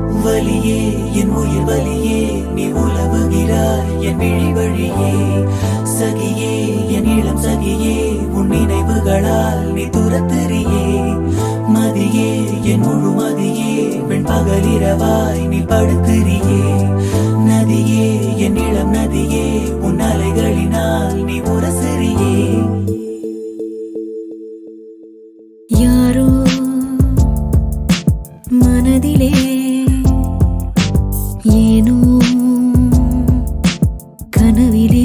வலியே என் உயிர் வலியே நீ உலவுகிறாய் என் விழி வழியே சகியே என் இளம் சகியே உன் நினைவுகளால் நீ துரத்துறியே மதியே என் முழு மதியே பெண் பகலிரவாய் நீ படுத்துறியே நதியே என் இளம் நதியே உன் அலைகளினால் நீ உரசுறியே யாரோ மனதிலே ஏனோ கனவிலே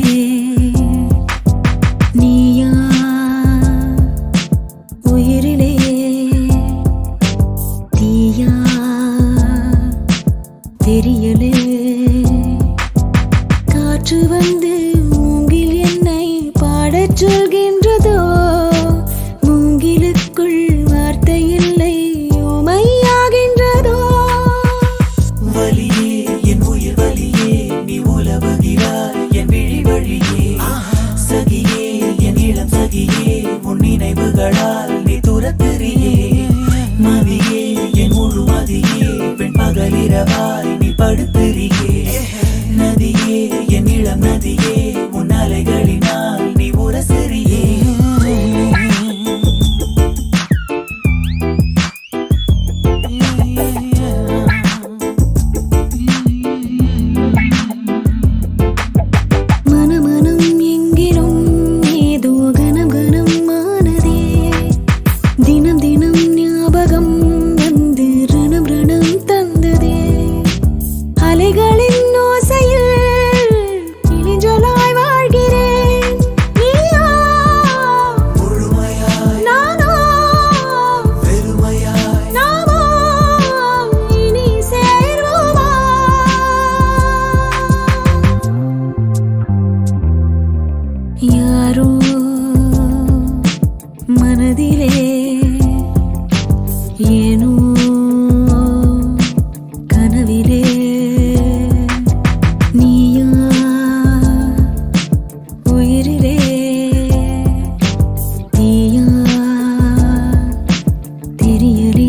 நீயா உயிரிலே தீயா தெரியலே காற்று வந்து மூங்கில் என்னை பாடச் சொல்கின்றதோ மூங்கிலுக்குள் வார்த்தை இல்லை உமையாகின்றதோ வலியே என் உயிர் வலியே நீ உலவுகிறாய் என் விழி வழியே சகியே என் இளம் சகியே உன் நினைவுகளால் நீ துரத்துறியே மதியே என் முழு மதியே பெண் பகலிரவாய் நீ படுத்துறியே நதியே என் இளம் நதியே உன் அலைகளினால் நீ உரசுறியே மனமனம் எங்கிலும் ஏதோ கனம் கனம் ஆனதே தினம் தினம் ஞாபகம் வந்து ரணம் ரணம் தந்ததே அலைகளின் ஓசையில் கிளிஞ்சலாய் வாழ்கிறேன் நீயா முழுமையாய் நானா பெருமையாய் நாமா இனி சேர்வோமா யாரோ மனதிலே ஏனோ கனவிலே நீயா உயிரிலே தீயா தெரியலே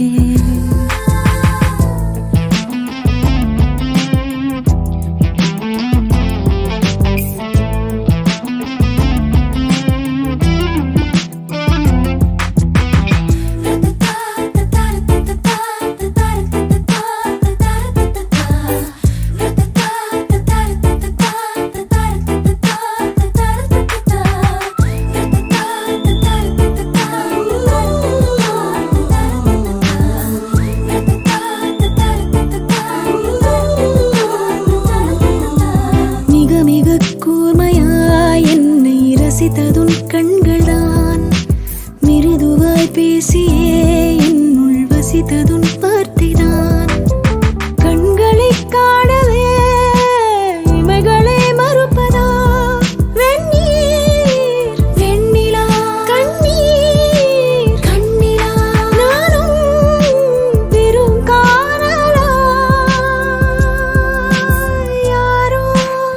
மிக மிக கூர்மையாய் என்னை ரசித்ததுன் கண்கள்தான் மிருதுவாய் பேசியே என்னுள் வசித்ததுன் வார்த்தைதான் கண்களை காணவே இமைகளை மறுப்பதா வெந்நீர் வெண்ணிலா கண்ணீர் கண்ணிலா நானும் பெரும் காணலா யாரோ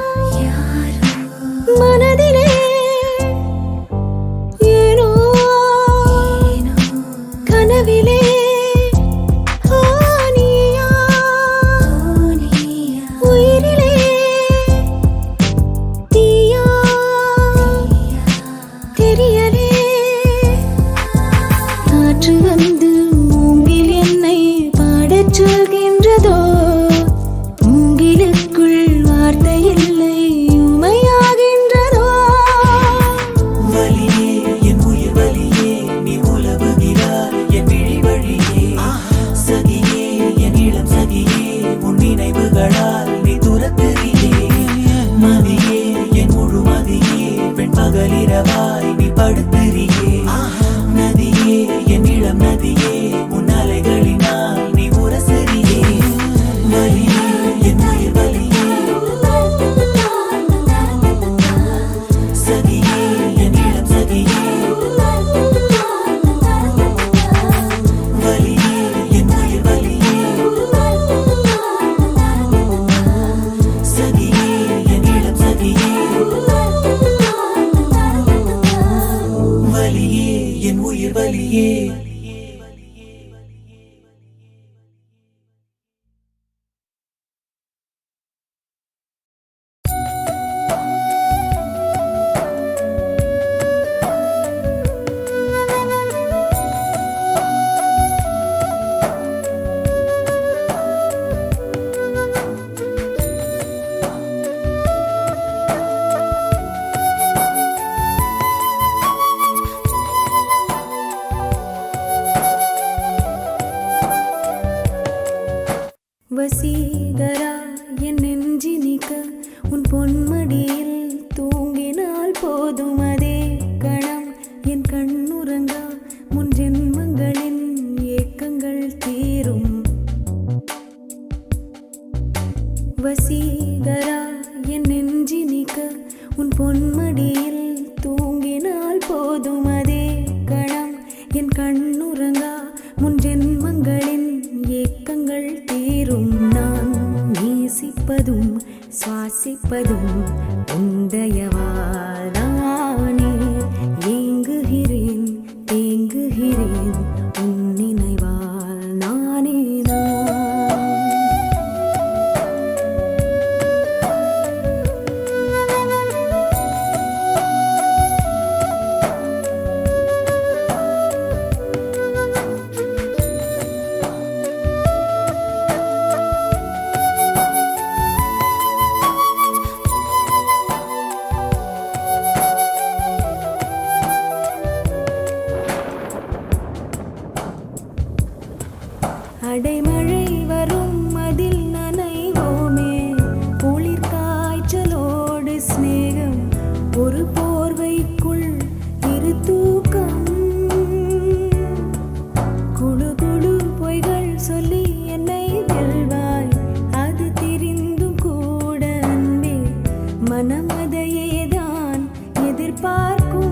மனதிலே ஏனோ கனவிலே ஆனியா உயிரிலே தீயா தெரியலே காற்று வந்து மூங்கில் என்னை பாடச் சொல்கின்றதோ மூங்கிலுக்குள் வார்த்தை இல்லை உமையாகின்றதோ வலியே என் உயிர் வலியே நீ உலவுகிறாய் என் விழி வழியே சகியே என் இளம் சகியே உன் நினைவுகளால் நீ துரத்துறியே மதியே என் முழு மதியே பெண் பகலிரவாய் நீ படுத்துறியே நதியே என் இளம் நதியே உன் அலைகளினால் நீ உரசுறியே வசீகரா என் நெஞ்சினிக்க உன் பொன்மடியில் தூங்கினால் போதும் அதே கணம் என் கண்ணுறங்கா முன் ஜென்மங்களின் ஏக்கங்கள் தீரும் வசீகரா என் நெஞ்சினிக்க உன் பொன்மடியில் தூங்கினால் போதும் அதே கணம் என் கண்ணுறங்கா முன் ஜென்மங்களின் ஏக்கங்கள் தீரும் நான் நேசிப்பதும் சுவாசிப்பதும் உந்தயவாதானே ஏங்குகிறேன் தேங்குகிறேன் உன் நினைவால் நானே நான் அடைமழை வரும் அதில் நனைவோமே குளிர் காய்ச்சலோடு சிநேகம் ஒரு போர்வைக்குள் இரு தூக்கம் குழு குழு பொய்கள் சொல்லி என்னை வெல்வாய் அது தெரிந்தும் கூட அன்பே மனம் அதையேதான் எதிர்பார்க்கும்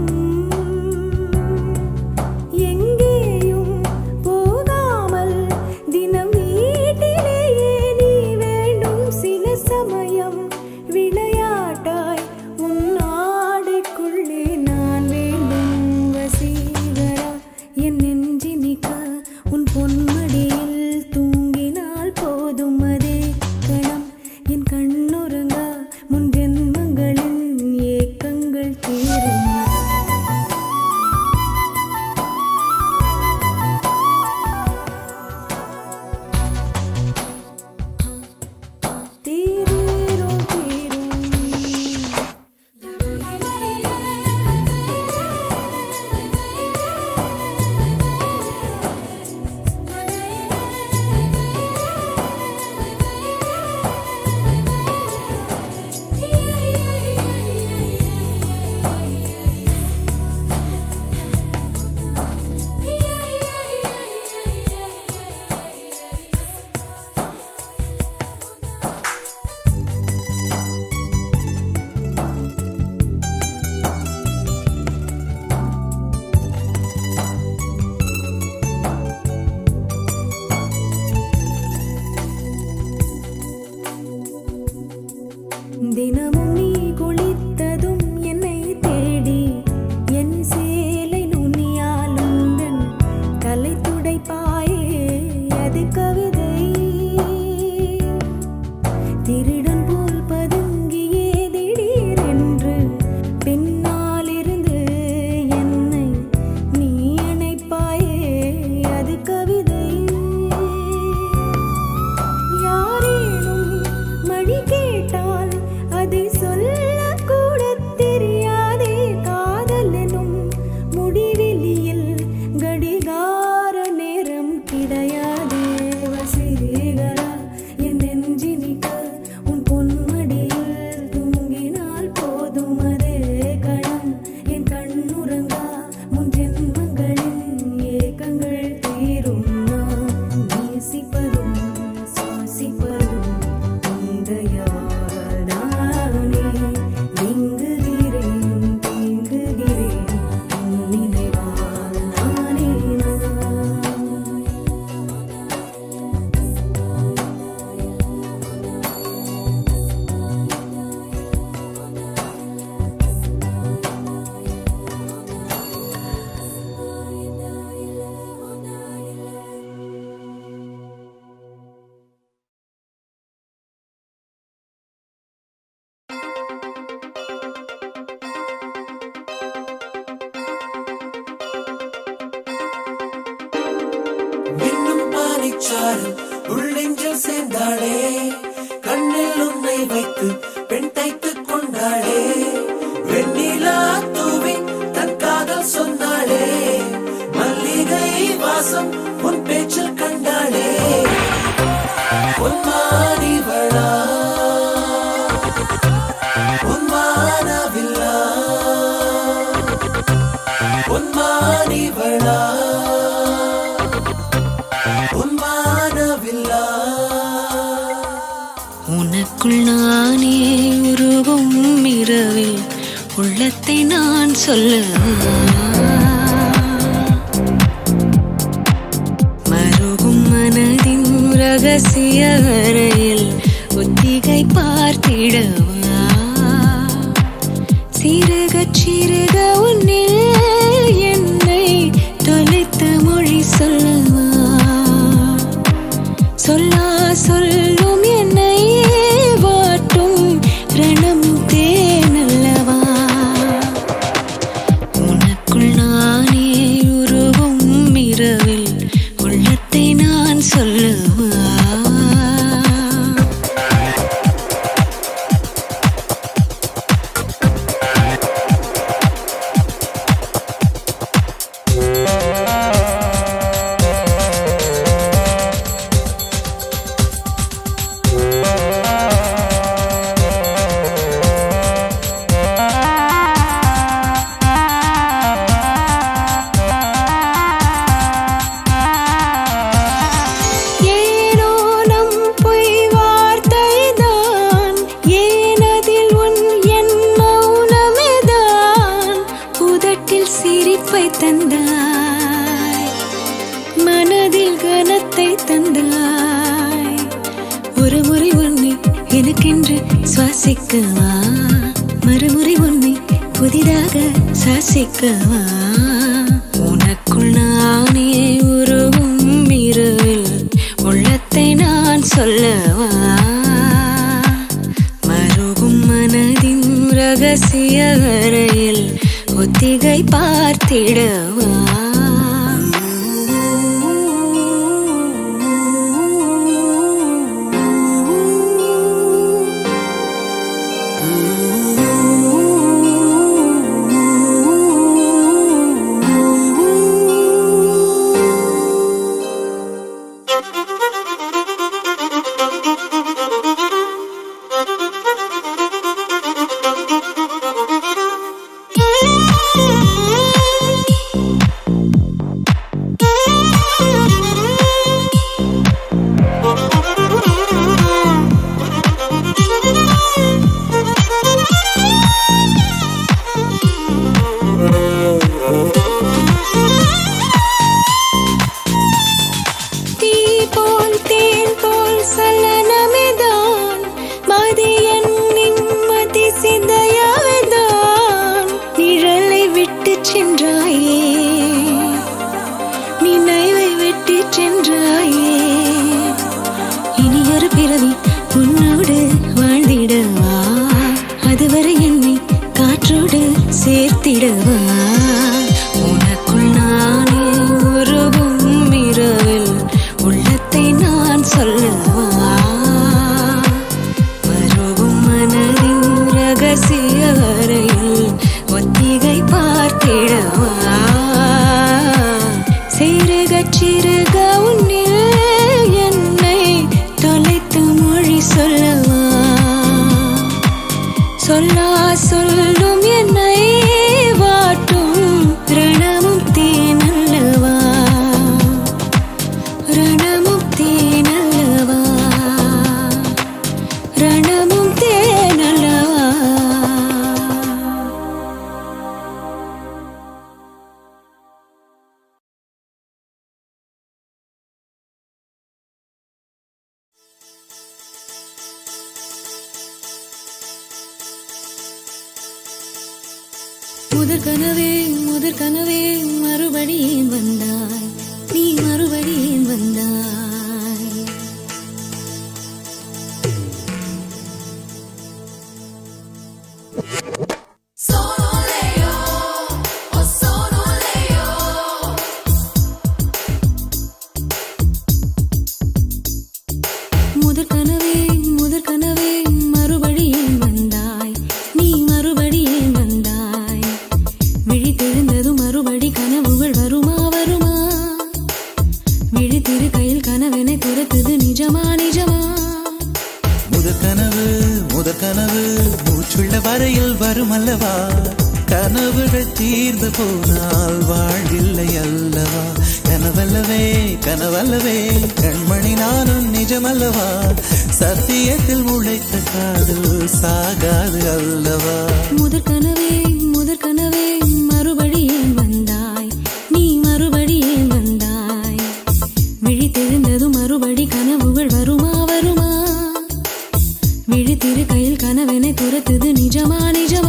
எங்கேயும் போகாமல் தினம் வீட்டிலேயே நீ வேண்டும் சில சமயம் விளையாட்டாய் உன் ஆடைக்குள்ளே நான் வேண்டும் வசீகரா என் நெஞ்சினிக்க உன் பொன்மடியில் தூங்கினால் போதும் அதே கணம் என் கண்ணுறங்கா முன் ஜென்மங்களின் ஏக்கங்கள் தீரும் தீரும் தீரும் தினமும் நீ குளித்ததும் என்னை தேடி என் சேலை நுனியால் உந்தன் தலை துடைப்பாயே அது கவிதை திருடன் போல் பதுங்கியே திடீரென்று பின்னாலிருந்து என்னை நீ அணைப்பாயே அது கவிதை யாரேனும் மணி கேட்டால் அதை சொல்லக்கூட தெரியாதே காதல் எனும் முடிவெளியில் கடிகார நேரம் கிடையாதே வசீகரா என் நெஞ்சினிக்க உன் பொன்மடியில் தூங்கினால் போதும் அதே கணம் என் கண்ணுறங்கா முன் ஜென்மங்களின் ஏக்கங்கள் தீரும் நான் நேசிப்பதும் சுவாசிப்பதும் உந்தையால் நானே எங்குகிறேன் தேங்குகிறேன் உன் நினைவால் நானே நான் மின்னும் பானைச்சாறு உள்ளெஞ்சில் சேர்ந்தாளே கண்ணில் உன்னை வைத்து பெண் தைத்துக் கொண்டாளே வெண்ணிலா தூவி தன் காதல் சொன்னாளே மல்லிகை வாசம் உன் பேச்சில் கண்டாளே பொன்மா உனக்குள் நானே உருகும் இரவில் உள்ளத்தை நான் சொல்லவா மருகும் மனதின் ரகசிய அறையில் ஒத்திகை பார்த்திடவா சிறுகச் சிறுக உன்னில் என்னை தொலைத்த மொழி சொல்லவா சொல்லா சொல்லும் என்னை வாட்டும் ரணம் தேனல்லவா உனக்குள் நானே உருவும் இரவில் உள்ளத்தை நான் சொல்லவா ஏனோ நம் பொய் வார்த்தைதான் ஏனதில் உன் என் மௌனமேதான் உதட்டில் சிரிப்பை தந்தாய் மனதில் கனத்தை தந்தாய் ஒரு முறை உன்னை எனக்கென்று சுவாசிக்கவா மறுமுறை உன்னை புதிதாக சாசிக்கவா உனக்குள் நானே உருவும் இரவில் உள்ளத்தை நான் சொல்லவா மருகும் மனதின் ரகசிய அறையில் ஒத்திகை பார்த்திடவா தீ போல் தேன் போல் சலனமேதான் மதியன் நிம்மதி சிந்தையாவேதான் நிழலை விட்டு சென்றாயே நினைவை விட்டு சென்றாயே இனியொரு பிறவி உன்னோடு வாழ்ந்திடவா அதுவரை என்னை காற்றோடு சேர்த்திடவா உனக்குள் நானே உருவும் இரவில் உள்ளத்தை நான் சொல்லவா மருவும் மனதின் ரகசிய அறையில் ஒத்திகை பார்த்திடவா சிறுகச் சிறுக உன்னில் என்னை தொலைத்து மொழி சொல்லவா சொல்லா சொல்லும் என்னை வாட்டும் ரணமும் தேனல்லவா ரணமும் தேனல்லவா ரணமும் தேனல்லவா முதற் கனவே முதற் கனவே மறுபடியும் வந்தாய் நீ மறுபடியும் வந்தாய் முதற் கனவே முதற் கனவே மறுபடியும் வந்தாய் நீ மறுபடியும் வந்தாய் விழித்தெழுந்ததும் மறுபடி கனவுகள் வருமா வருமா விழித்திரு கையில் கனவென துரத்துது நிஜமா நிஜமா முதற்கனவு முதற்கனவு மூச்சுள்ள வரையில் வரும் அல்லவா கனவுகள் தீர்ந்து போனால் வாழ்வில்லை அல்லவா கனவல்லவே கனவல்லவே கண்மணி நானும் நிஜமல்லவா சத்தியத்தில் உழைத்த காதல் சாகாது அல்லவா முதற் கனவே முதற் கனவே மறுபடி ஏன் வந்தாய் நீ மறுபடி ஏன் வந்தாய் விழித்தெழுந்ததும் மறுபடி கனவுகள் வருமா வருமா விழித்திரு கையில் கனவெனை துரத்துது நிஜமா நிஜமா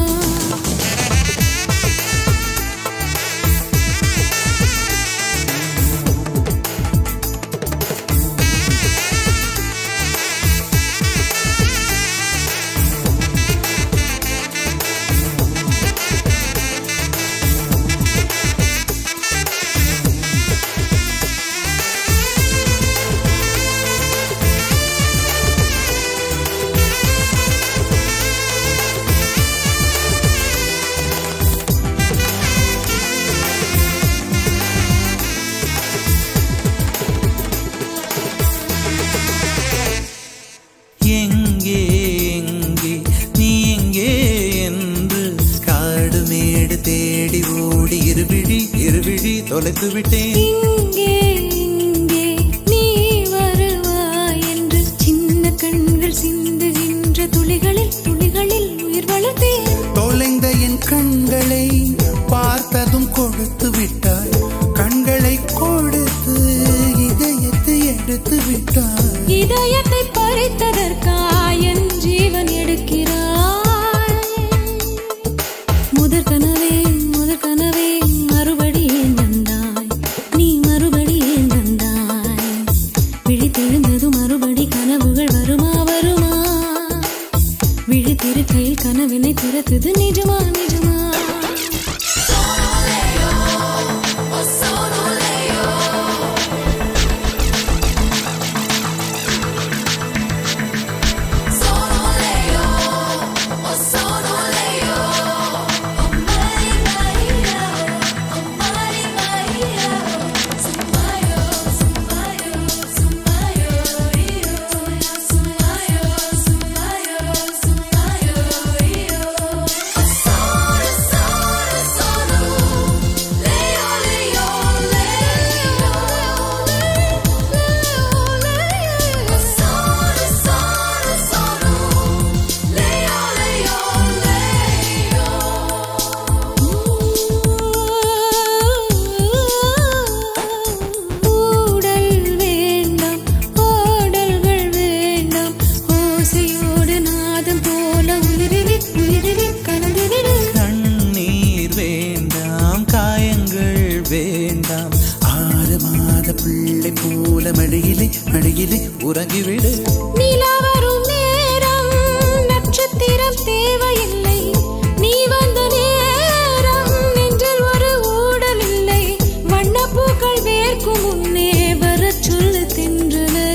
எங்கே எங்கே நீ எங்கே என்று காடு மேடு தேடி ஓடி இருவிழி இருவிழி தொலைத்து விட்டேன் இங்கே இங்கே நீ வருவாய் என்று சின்ன கண்கள் சிந்துகின்ற துளிகளில் துளிகளில் உயிர் வளர்த்தேன் தொலைந்த என் கண்களை பார்த்ததும் கொடுத்து விட்டாய் கண்களை கொடுத்து இதயத்தை எடுத்து விட்டாய் இதயத்தை பறித்ததற்காய் என் ஜீவன் எடுக்கிறாய் முதற் கனவே முதற் கனவே மறுபடி ஏன் வந்தாய் நீ மறுபடி ஏன் வந்தாய் விழித்தெழுந்ததும் மறுபடி கனவுகள் வருமா வருமா விழித்திருக்கையில் கனவினை துரத்துது நிஜமா நிஜமா ஊடல் வேண்டாம் ஓடல்கள் வேண்டாம் ஓசையோடு நாதம் போல உயிரிலே உயிரிலே கலந்துவிடு கண்ணீர் வேண்டாம் காயங்கள் வேண்டாம் ஆறு மாத பிள்ளை போல மடியிலே மடியிலே உறங்கிவிடு நிலா வரும் நேரம் நட்சத்திரம் தேவையில்லை நீ வந்த நேரம் நெஞ்சில் ஒரு ஊடல் இல்லை வண்ணப்பூக்கள் வேர்க்கும் முன்னே வரச் சொல்லு தென்றலை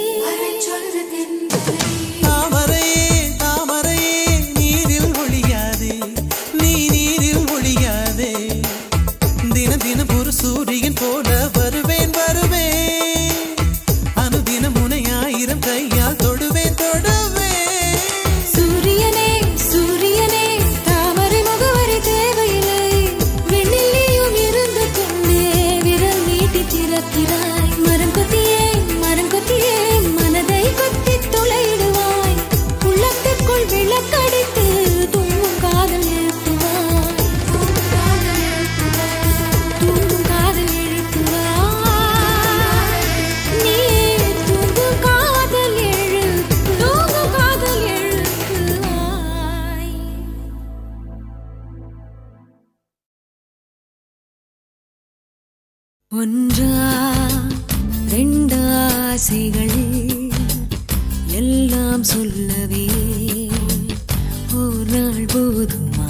தாமரையே தாமரையே நீரில் ஒழியாதே நீ நீரில் ஒழியாதே தின தினம் ஒரு சூரியன் போல வருவேன் வருவேன் அனுதினம் உனை ஆயிரம் கையால் தொடுவேன் தொடுவேன் சூரியனே சூரியனே தாமரை முகவரி தேவையில்லை வெண்ணிலையும் இருந்து கொண்டே விரல் நீட்டி திறக்கிறாய் மரம் கொத்தியே மரம் கொத்தியே மனதை கொத்தி துளையிடுவாய் உள்ளத்துக்குள் விளக்கடித்து தூங்கும் காதல் எழுப்புவாய் தூங்கும் காதல் எழுப்புவாய் நீ தூங்கும் காதல் எழுப்பு தூங்கும் காதல் எழுப்புவாய் ஒன்றா ரெண்டாசைகள் எல்லாம் சொல்லவே ஒரு நாள் போதுமா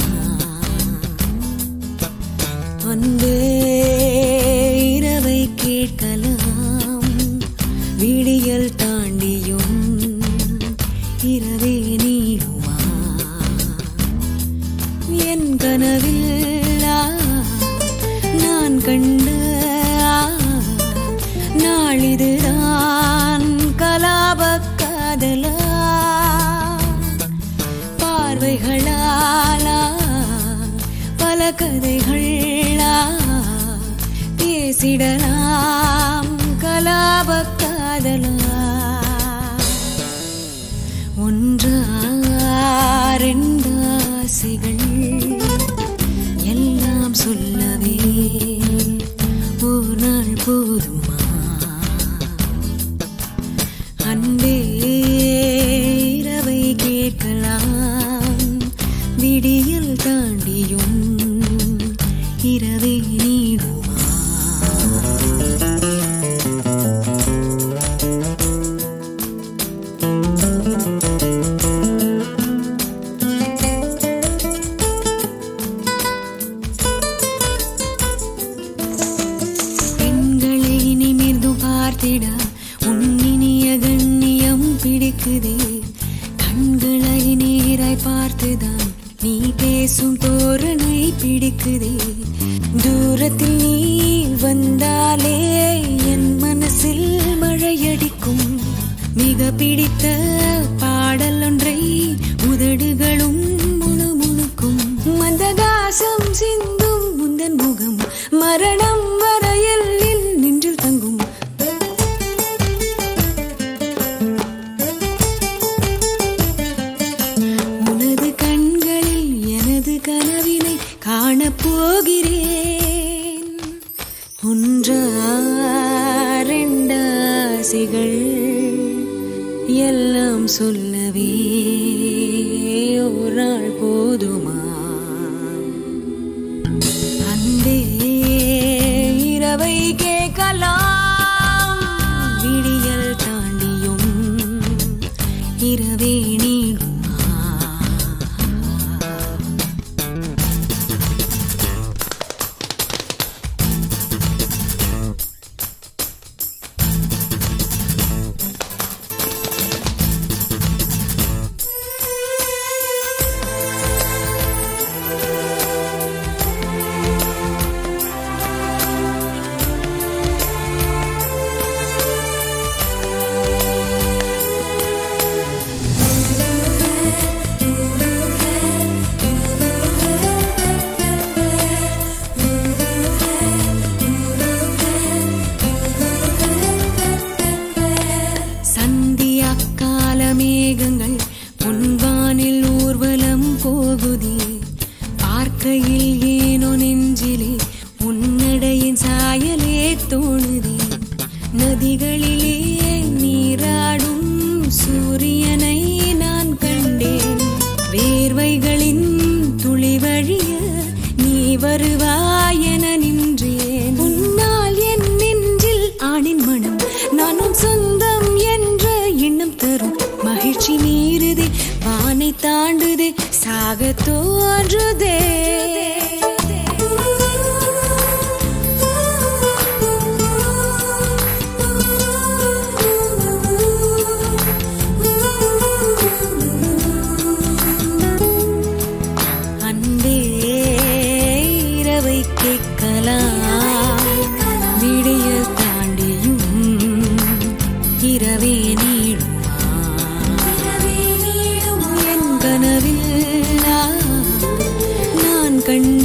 அன்பே இரவை கேட்கலாம் விடியல் தாண்டியும் இரவே நீளுமா என் கனவில் ஆ, நான் கண்ட ஆ, நாளிதுதான் கலாப காதலா பார்வைகளாலா கதைகள் பேசிடலாம் கலாப காதலா ஒன்றா ரெண்டாசைகள் எல்லாம் சொல்லவே ஒரு நாள் போதுமா அன்பே இரவை கேட்கலாம் விடியல் தாண்டியும் இரவே நீடுமா பெண்களை நிமிர்ந்து பார்த்திட உன்னினிய கண்ணியம் பிடிக்குதே கண்களை நேராய் பார்த்துதான் நீ பேசும் தோரணை பிடிக்குதே தூரத்தில் நீ வந்தாலே என் மனசில் மழையடிக்கும் மிக பிடித்த பாடல் ஒன்றை உதடுகளும் முணுமுணுக்கும் மந்தகாசம் சிந்தும் முந்தன் முகம் மரணம் வரையில் நின்றில் தங்கும் உனது கண்களில் எனது கனவினை காணப் போகிறேன் ஒன்றா ரெண்டாசைகள் எல்லாம் சொல்லவே ஒரு நாள் போதுமா அன்பே இரவை கேட்கலாம் விடியல் தாண்டியும் இரவே நீடுமா சந்தியா கால மேகங்கள் பொன்வானில் ஊர்வலம் போகுதே பார்க்கையில் ஏனோ நெஞ்சிலே உன்னடையின் சாயலே தோணுதே நதிகளிலே நீராடும் சூரியனை நான் கண்டேன் வேர்வைகளின் துளி வழிய நீ வருவாய் என நின்றேன் உன்னால் என் நெஞ்சில் ஆணின் மனம் நானும் சொந்தம் என்ற எண்ணம் தரும் மகிழ்ச்சி மீறுதே வானை தாண்டுதே சாக தோன்றுதே அன்பே இரவை கேட்கலாம் விடியல் தாண்டியும் இரவே நீடுமா என் கனவில் நான் கண்ட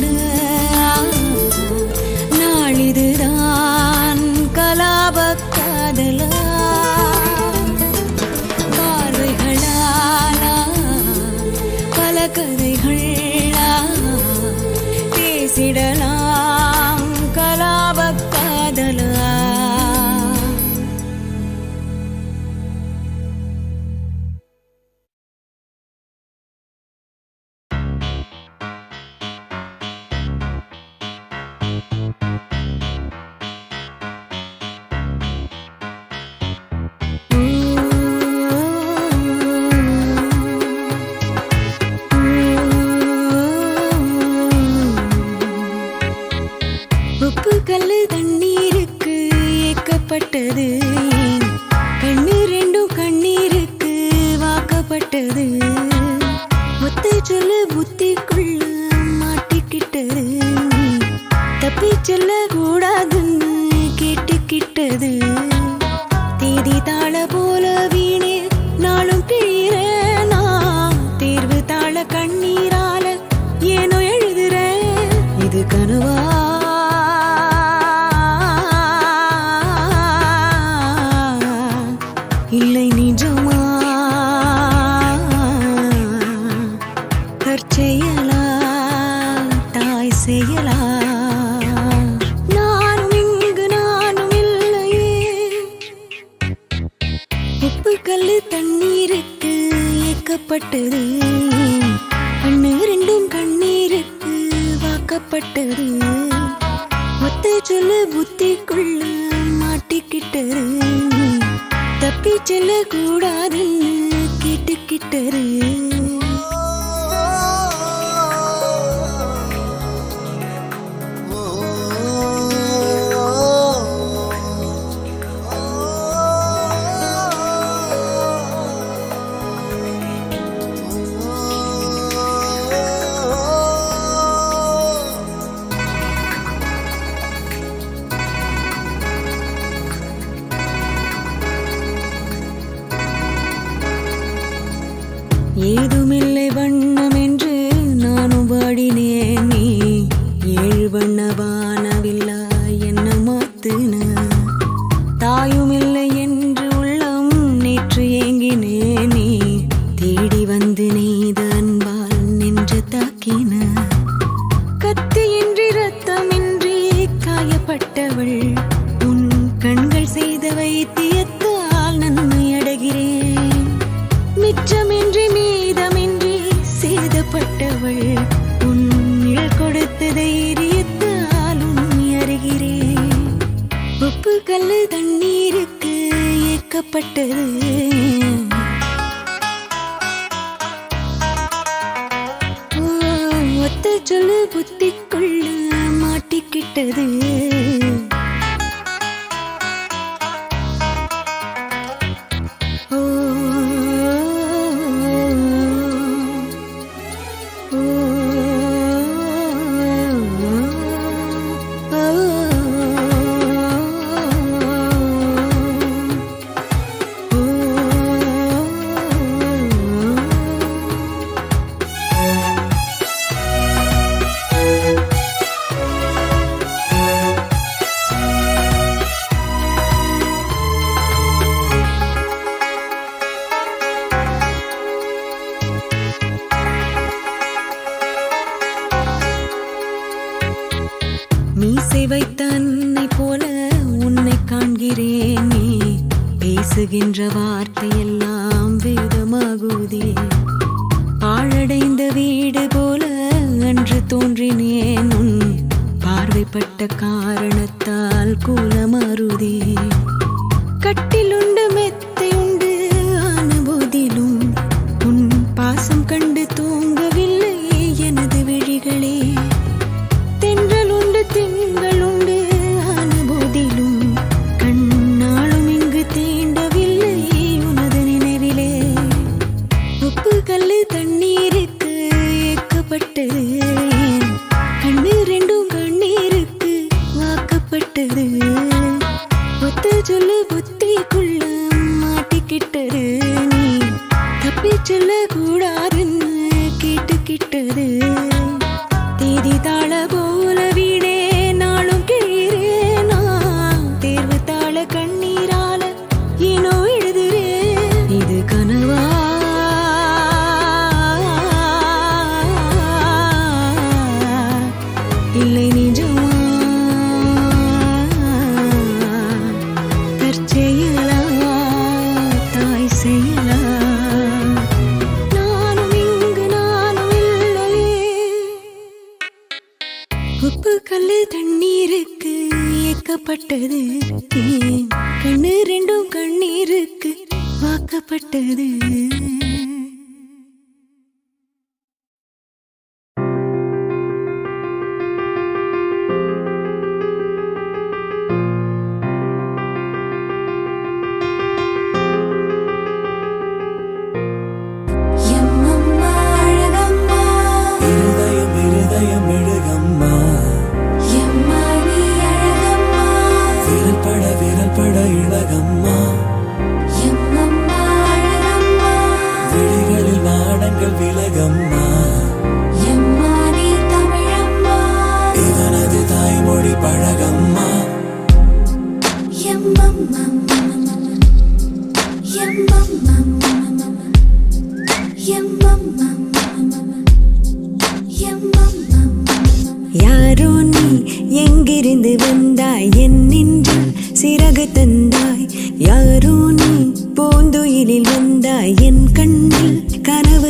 நாளிதுதான் கலாப காதலா பார்வைகளாலா பல கதைகளா பேசிடலாம் கலாப காதலா உப்பு கல்லு தண்ணீருக்கு ஏக்கப்பட்டது ஏன்? கண்ணு ரெண்டும் கண்ணீருக்கு வாக்கப்பட்டது ஒத்தை சொல்லு புத்திக்குள்ள மாட்டிக்கிட்டது தப்பி செல்ல கூடாதுன்னு கேட்டுக்கிட்டது தேதி தாள போல வீணே நாளும் கிழிறேனா தேர்வு தாள கண்ணீரால ஏனோ எழுதுறேன் வாக்கப்பட்டது கண்ணு ரெண்டும் கண்ணீருக்கு வாக்கப்பட்டது ஒத்த சொல்ல புத்திக்குள்ள மாட்டிக்கிட்டது தப்பி செல்ல கூடாதுன்னு கேட்டுக்கிட்டது ஏதுமில்லை வண்ணம் என்று நானும் வாடினேன் நீ ஏழு வண்ண வானவில்லா என்ன மாத்துன தாயுமில்லை என்று உள்ளம் நேற்று ஏங்கினே நீ தேடி வந்து நெய்த அன்பால் நின்று தாக்கின கத்தியின்றி ரத்தமின்றி காயப்பட்டவள் உன் கண்கள் செய்த வைத்தியத்தால் நன்மை அடைகிறேன் மிச்சமின்றி மீதமின்றி சேதப்பட்டவள் உன்னில் கொடுத்த தைரியத்தால் உண்மை அறிகிறேன் உப்பு கல்லு தண்ணீருக்கு ஏக்கப்பட்டது ஓ, ஒத்த சொல்லு புத்திக்குள்ள மாட்டிக்கிட்டது ஓ, ஓ, மீசை வைத்த அன்னை போல உன்னை காண்கிறேன் நீ பேசுகின்ற வார்த்தையெல்லாம் வேதமாகுதே பாழடைந்த வீடு போல அன்று தோன்றினேன் உன் பார்வைப்பட்ட காரணத்தால் கூலமாறுதே கட்டிலுண்டு மெத்தை உண்டு ஆன போதிலும் உன் பாசம் கண்டு தூங்கவில்லை எனது விழிகளே தென்றல் உண்டு திங்கள் உண்டு ஆன போதிலும் கண்ணாலும் இங்கு தீண்டவில்லை உனது நினைவிலே உப்பு கல்லு தண்ணீருக்கு ஏக்கப்பட்டது கண்ணு ரெண்டும் கண்ணீருக்கு வாக்கப்பட்டது ஒத்த சொல்லு புத்திக்குள்ள மாட்டிக்கிட்டது நீ தப்பி சொல்ல கூடாதுன்னு கேட்டுக்கிட்டது தேதி தாள போல வீடே நாளும் கிழீரேனா தேர்வு தாள கண்ணீரால ஏனோ எழுதுறேன் இது கனவா இல்லை நிஜமா தற்செயலா தாய் செயலா நானும் இங்கு நானும் இல்லையே உப்பு கல்லு தண்ணீருக்கு ஏக்கப்பட்டது ஏன் கண்ணு ரெண்டும் கண்ணீருக்கு வாக்கப்பட்டது எம்மம்மா அழகம்மா இருதயம் இருதயம் எழுகம்மா எம்மா நீ அழகம்மா விரல் பட விரல் பட இழகம்மா எம்மம்மா அழகம்மா விழிகளில் நாடங்கள் விலகம்மா எம்மா நீ தமிழம்மா இவனது தாய்மொழி பழகம்மா எம்மம்மா எம்மம்மா எம்மம்மா எம்மம்மா யாரோ நீ எங்கிருந்து வந்தாய் என் நெஞ்சில் சிறகு தந்தாய் யாரோ நீ பூந்துயிலில் வந்தாய் என் கண்ணில் கனவு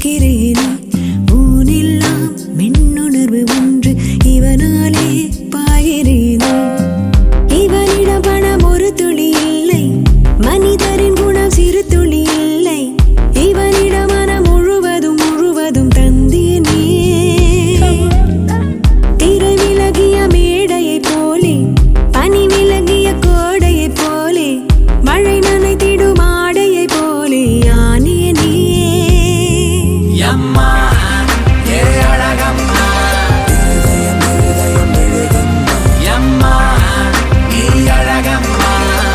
பார்க்கிறேனே ஊனெல்லாம் மின்னுணர்வு ஒன்று இவனாலே பாய்கிறேனே இவனிடம் பணம் ஒரு துளி இல்லை மனிதரின் குணம் சிறு துளி இல்லை இவனிடம் மனம் முழுவதும் முழுவதும் தந்தேனே திரை விலகிய மேடையைப் போலே பனி விலகிய கோடையைப் போலே மழை நனைத்திடும் ஆடையைப் போலே ஆனேனே எம்மா ஏ அழகம்மா எம்மா நீ அழகம்மா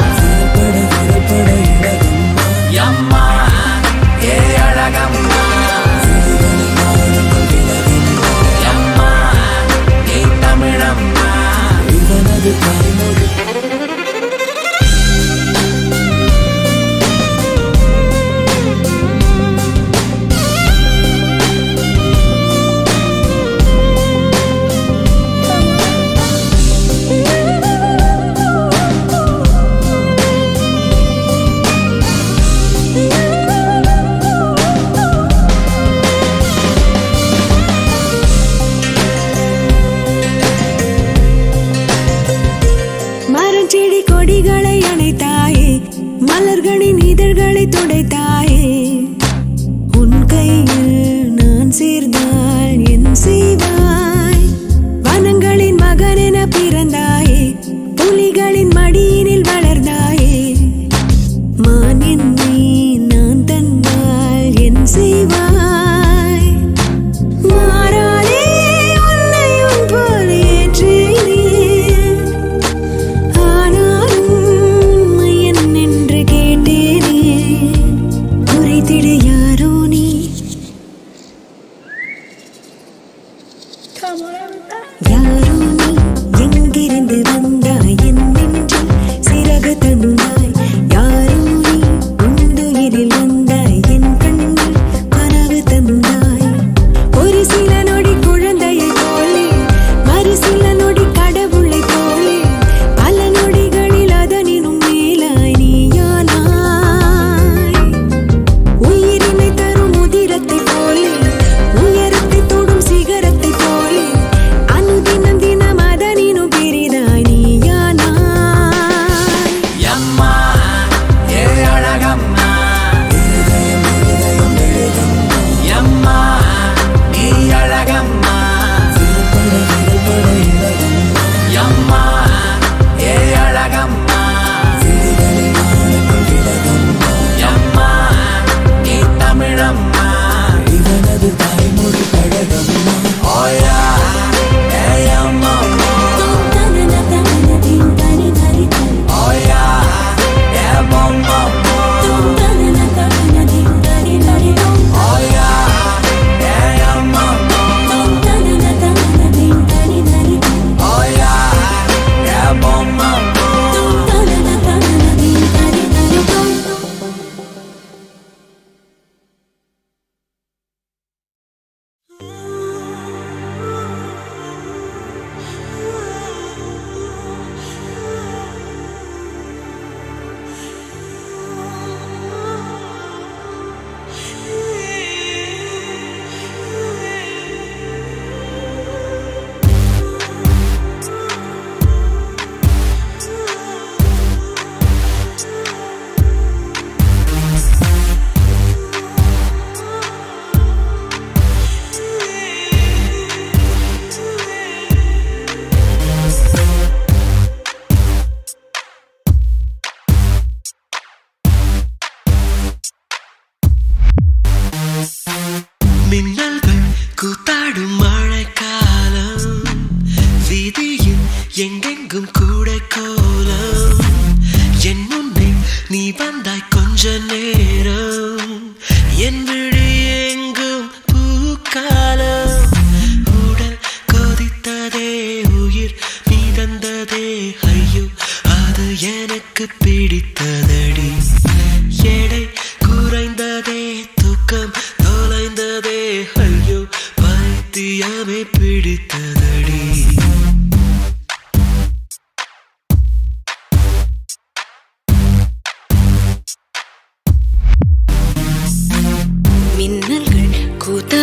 எம்மா ஏ அழகம்மா எம்மா நீ தமிழம்மா இவனது தாய்மொழி மரஞ்செடி கொடிகளை அணைத்தாயே மலர்களின் இதழ்களை துடைத்தாயே உன் கையில் நான் சேர்ந்தால் என் செய்வாய் வனங்களின் மகனென பிறந்தாயே புலிகளின் மடியினில் வளர்ந்தாயே மான் என்னை நான் தந்தால் என் செய்வாய் மாறாதே உன்னை உன் போல ஏற்றேனே ஆனாலும் உண்மை என்னென்று கேட்டேனே குறைத்திட யாரோ நீ யாரோ நீ எங்கிருந்து வந்தாய் என் நெஞ்சில்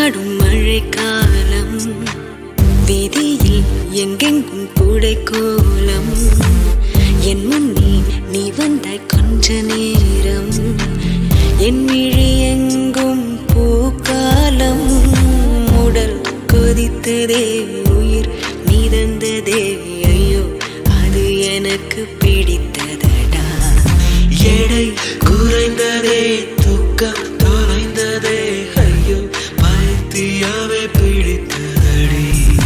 கூத்தாடும் மழைக்காலம் வீதியில் எங்கெங்கும் கூடை கோலம் என் முன்னே நீ வந்தாய் கொஞ்ச நேரம் என் விழி எங்கும் பூக்காலம் உடல் கொதித்ததே உயிர் மிதந்ததே ஐயோ அது எனக்கு பிடித்ததடா எடை குறைந்ததே தூக்கம் தொலைந்ததே ஐயோ பைத்தியமே பிடித்ததடி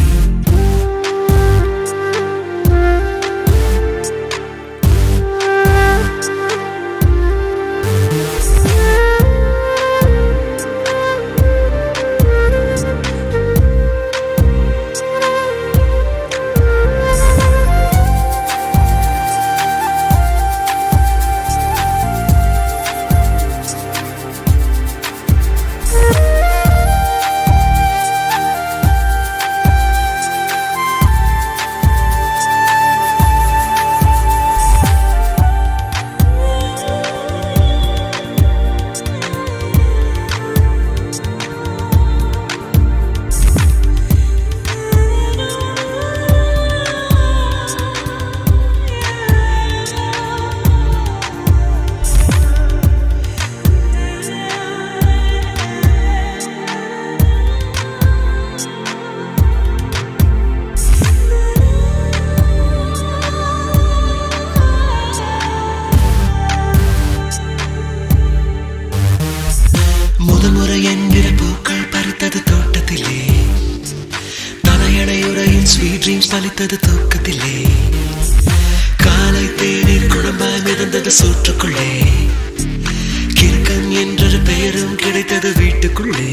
முதல் முறை என்கிற பூக்கள் பறித்தது தோட்டத்திலே தலையணையுறையில் ஸ்வீட் ட்ரீம்ஸ் பலித்தது தூக்கத்திலே காலை தேநீர் குழம்பாய் மிதந்தது சோற்றுக்குள்ளே கிறுக்கன் என்றொரு பெயரும் கிடைத்தது வீட்டுக்குள்ளே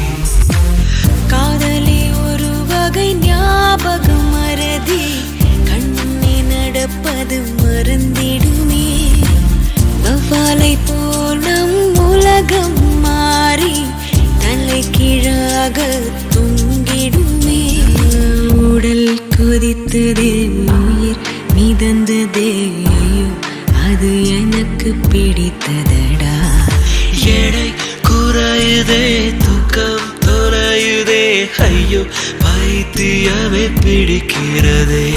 காதலே ஒரு வகை ஞாபகம் மறதி கண்ணே நடப்பது மறந்திடுமே வவ்வாலை போல் நம் உலகம் மாறி தலை கீழாக தொங்கிடுமே உடல் கொதித்ததே உயிர் மிதந்ததே ஐயோ அது எனக்கு பிடித்ததடா எடை குறையுதே தூக்கம் தொலையுதே ஐயோ பைத்தியமே பிடிக்கிறதே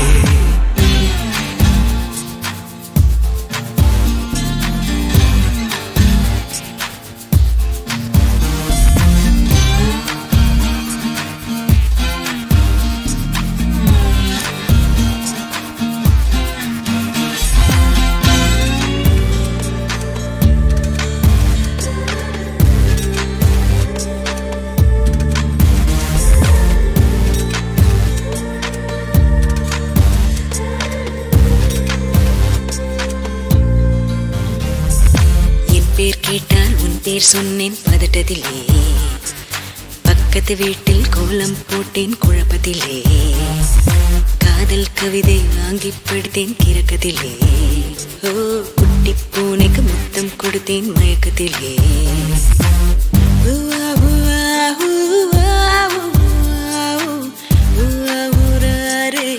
என் பேர் கேட்டால் உன் பேர் சொன்னேன் பதட்டத்திலே பக்கத்து வீட்டில் கோலம் போட்டேன் குழப்பத்திலே காதல் கவிதை வாங்கி படித்தேன் கிறக்கத்திலே ஓ குட்டி பூனைக்கு முத்தம் கொடுத்தேன் மயக்கத்திலே ஊவா, ஊவா, ஊவா, ஊவா, ஊவா, ஊராரே.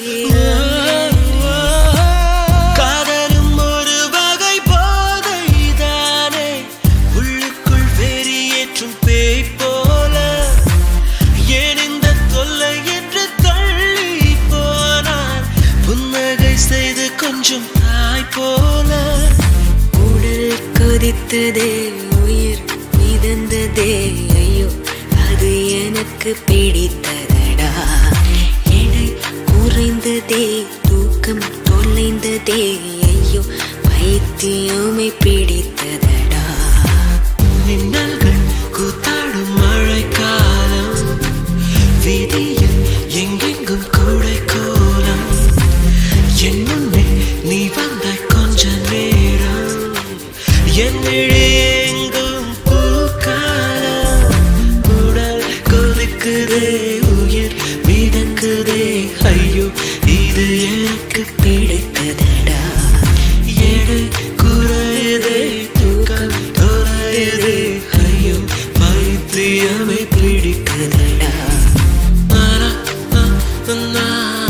காதலும் ஒரு வகை போதைதானே உள்ளுக்குள் வெறியேற்றும் பேய் போல ஏன் இந்த தொல்லை என்று தள்ளி போனார் புன்னகை செய்து கொஞ்சம் தாய் போல உடல் கொதித்ததே உயிர் மிதந்ததே ஐயோ அது எனக்கு பிடித்ததடா எடை குறைந்ததே தூக்கம் தொலைந்ததே ஐயோ பைத்தியமே பிடித்ததடா மின்னல்கள் கூத்தாடும் மழைக்காலம் வீதியில் எங்கெங்கும் கூடை கோலம் என் முன்னே நீ வந்த கொஞ்ச நேரம் என் விழி எங்கும் பூக்காலம் உடல் கொதிக்குதே உயிர் மிதக்குதே ஐயோ இது எனக்கு பிடித்ததடா எடை குறையுதே தூக்கம் தொலையுதே ஐயோ பைத்தியமே பிடிக்குதடா ஆனா, ஆ, ஆ,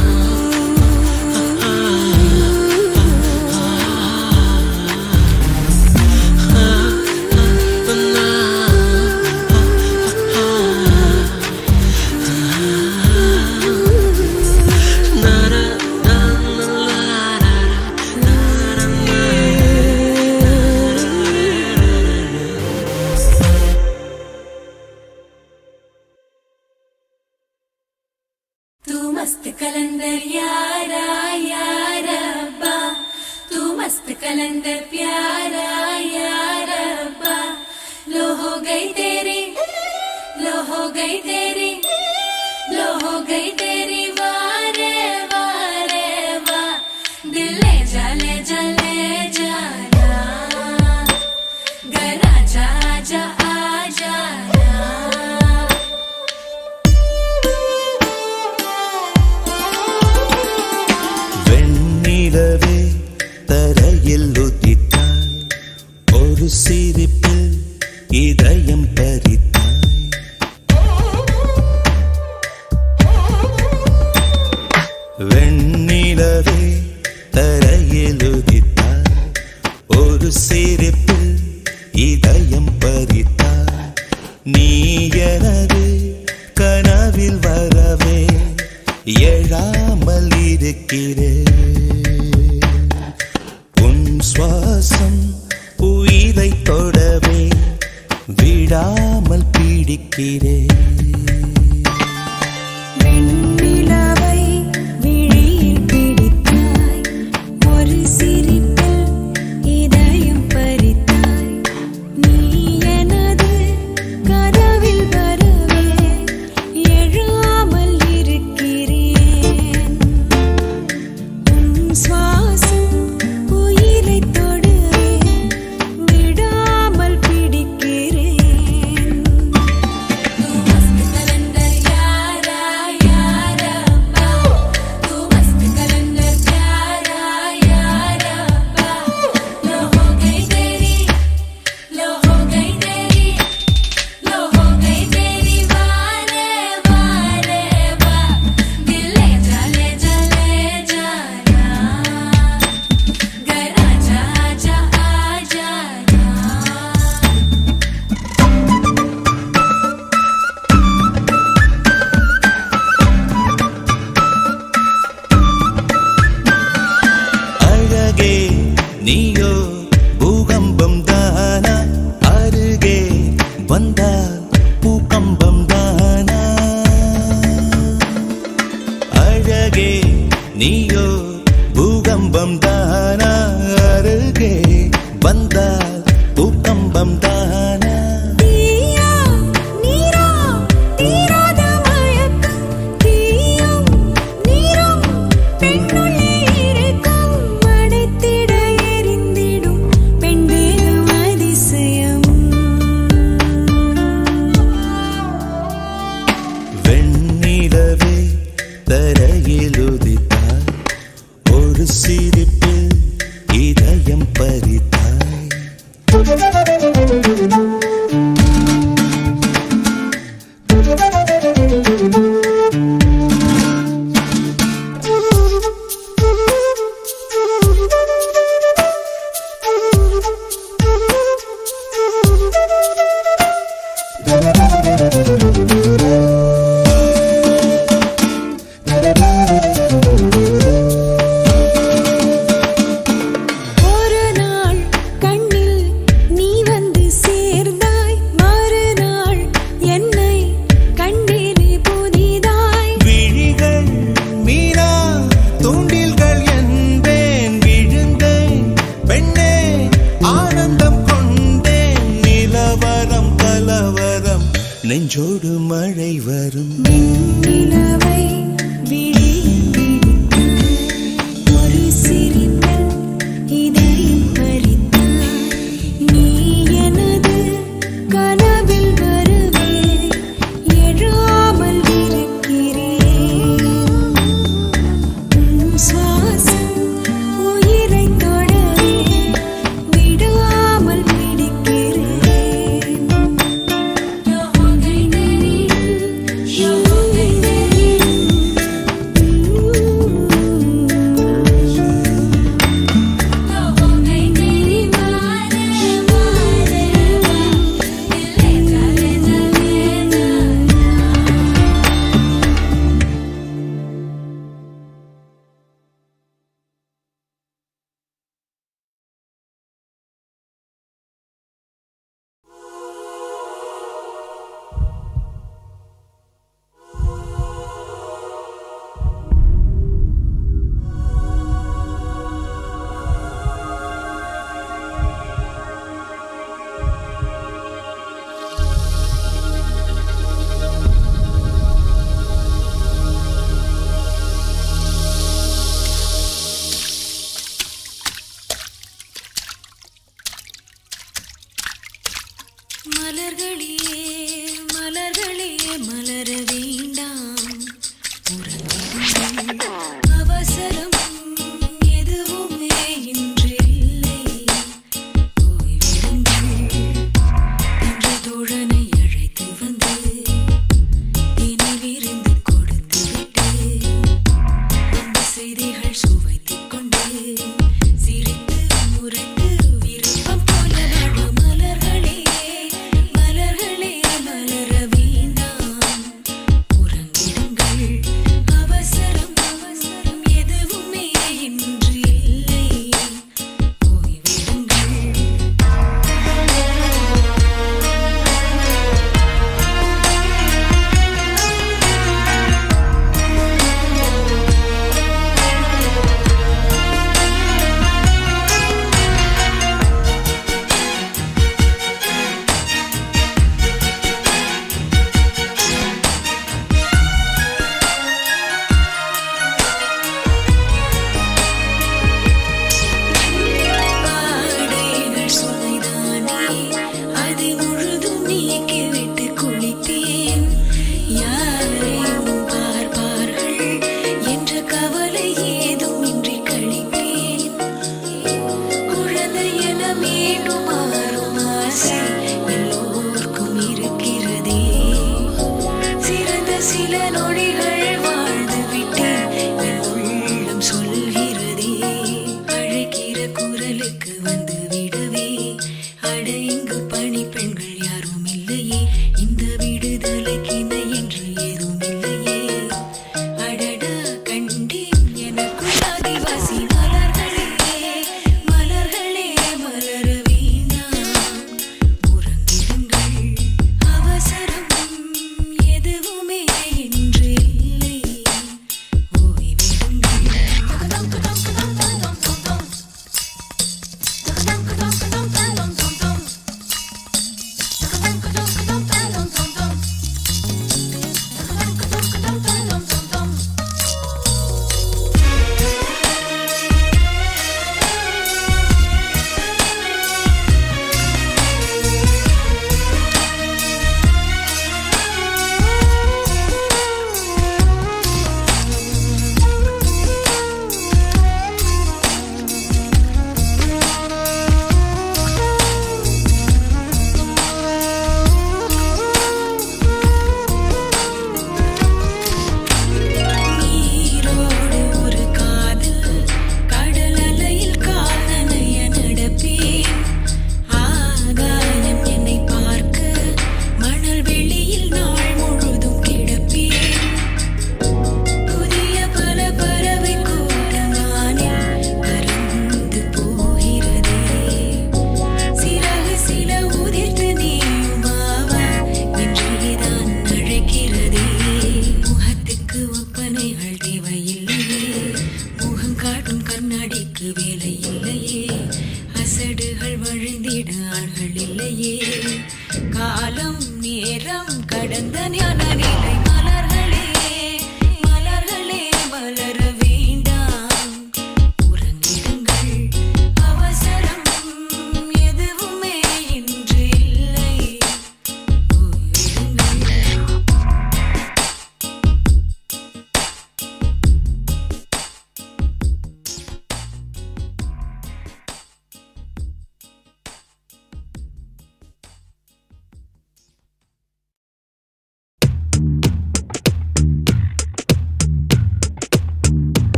ஆ, ஆ, ஆ, ஆ, ஆ, मस्त कलंदर यारा यारा अब्बा तू मस्त कलंदर प्यारा यारा अब्बा लो हो गई तेरी लो हो गई तेरी लो हो गई तेरी वारे वारे वा दिल ले जा ले जा ले जा ना घर आजा आजा आजा ना வெண்ணிலவே தரையில் உதித்தாய் ஒரு சிரிப்பில் இதயம் பறித்தாய் வெண்ணிலவே தரையில் உதித்தாய் ஒரு சிரிப்பில் இதயம் பறித்தாய் நீ எனது கனவில் வரவே எழாமல் இருக்கிறேன் உன் சுவாசம் உயிரை தொடவே விடாமல் பீடிக்கிறேன் வெண்ணிலவை விழியில் பிடித்தாய் ஒரு சிரிப்பில் இதயம் பறித்தாய் நீ எனது கதவில் வரவே எழாமல் இருக்கிறேன் உன் சுவாசம் உயிரை தொடவே விடாமல் பிடிக்கிறேன் तू मस्त कलंदर यारा यारा अब्बा तू मस्त कलंदर प्यारा यारा अब्बा लो हो गई तेरी लो हो गई तेरी लो हो गई तेरी वारे वारे वा दिल ले जा ले जा ले जा ना घर आजा आजा आजा ना அழகே நீயோ பூகம்பம் தானா அருகே வந்தால் பூகம்பம் தானா அழகே நீயோ பூகம்பம் தானா அருகே வந்தால் பூகம்பம் தானா தீயா நீரா தீராத மயக்கம் தீயும் நீரும் பெண்ணுள்ளே இருக்கும் மடைத்திட எரிந்திடும் பெண்தேகம் அதிசயம் வெண்ணிலவே தரையில் உதித்தாய் ஒரு சிரிப்பில் இதயம் பறித்தாய் ஒரு நாள் கண்ணில் நீ வந்து சேர்ந்தாய் மறுநாள் என்னை கண்டேனே புதிதாய் விழிகள் மீனா தூண்டில்கள் என்பேன் விழுந்தேன் பெண்ணே ஆனந்தம் கொண்டேன் நிலவரம் கலவரம் நெஞ்சோடு மழை வரும் நிலவை விழியில் பிடித்தாய் ஒரு சிரிப்பில் இதயம் பறித்தாய் நீ எனது கனவில் வருவே எழாமல் இருக்கிறேன் உன் சுவாசம் உயிரை தொடவே விடாமல் பிடிக்கிறேன் लो हो गई तेरी लो हो गई तेरी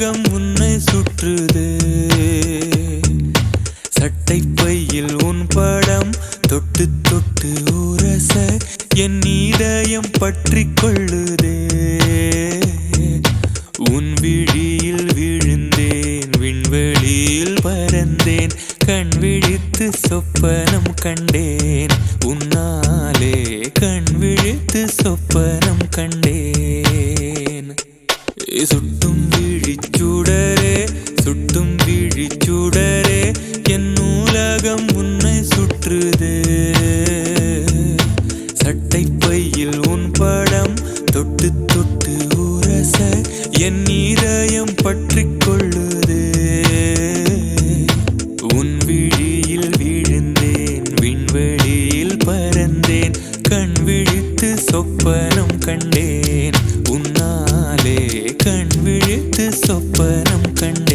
உலகம் உன்னை சுற்றுது சட்டை பையில் உன் படம் தொட்டு தொட்டு உரச என் இதயம் பற்றி கொள்ளுதே உன் விழியில் விழுந்தேன் விண்வெளியில் பறந்தேன் கண் விழித்து சொப்பனம் கண்டேன் உன்னாலே கண் விழித்து சொப்பனம் கண்டேன் சுட்டும் விழிச்சுடரே சுட்டும் விழிச்சுடரே என் நூலகம் உன்னை சுற்றுதே சட்டை பையில் உன் படம் தொட்டு தொட்டு உரச என் இதயம் பற்றி கொள்ளுதே உன் விழியில் விழுந்தேன் விண்வெளியில் பறந்தேன் கண் விழித்து சொப்பனம் கண்டேன் உன்னாலே கண் விழித்து சொப்பனம் கண்டேன்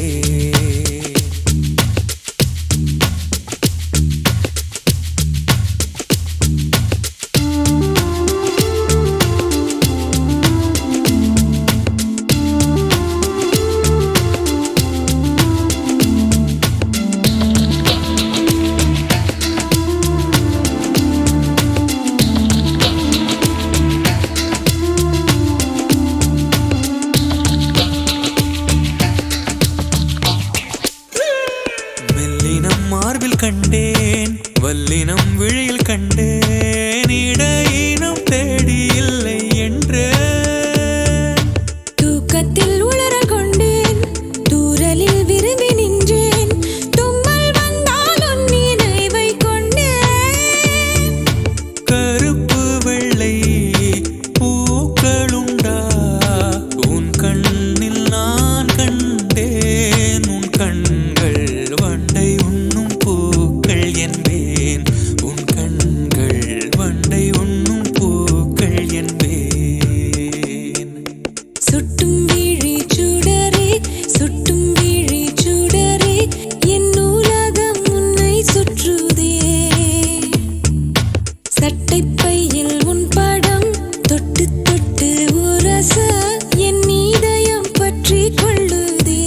மெல்லினம் மார்பில் கண்டேன் வல்லினம் விழியில் கண்டேன் இடையினம் தேடி இல்லை என்று தூக்கத்தில் உளறல் கொண்டேன் தூரலில் விரும்பி நின்றேன் தும்மல் வந்தால் உன் நினைவை கொண்டேன் கருப்பு வெள்ளை பூக்களுண்டா உன் கண்ணில் நான் கண்டேன் உன் கண்கள் வண்டை உண்ணும் பூக்கள் என்பேன் உன் கண்கள் வண்டை உண்ணும் பூக்கள் என்பேன் சுட்டும் விழி சுடரே சுட்டும் விழி சுடரே என் நூலகம் உன்னை சுற்றுதே சட்டை பையில் உன் படம் தொட்டு தொட்டு உரச என் இதயம் பற்றி கொள்ளுதே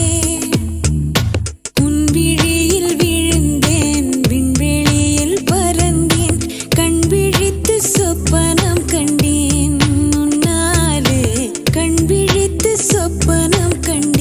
உன் விழியில் விழுந்தேன் விண்வெளியில் பறந்தேன் கண் விழித்து சொப்பனம் கண்டேன் உன்னாலே கண் விழித்து சொப்பனம் கண்டேன்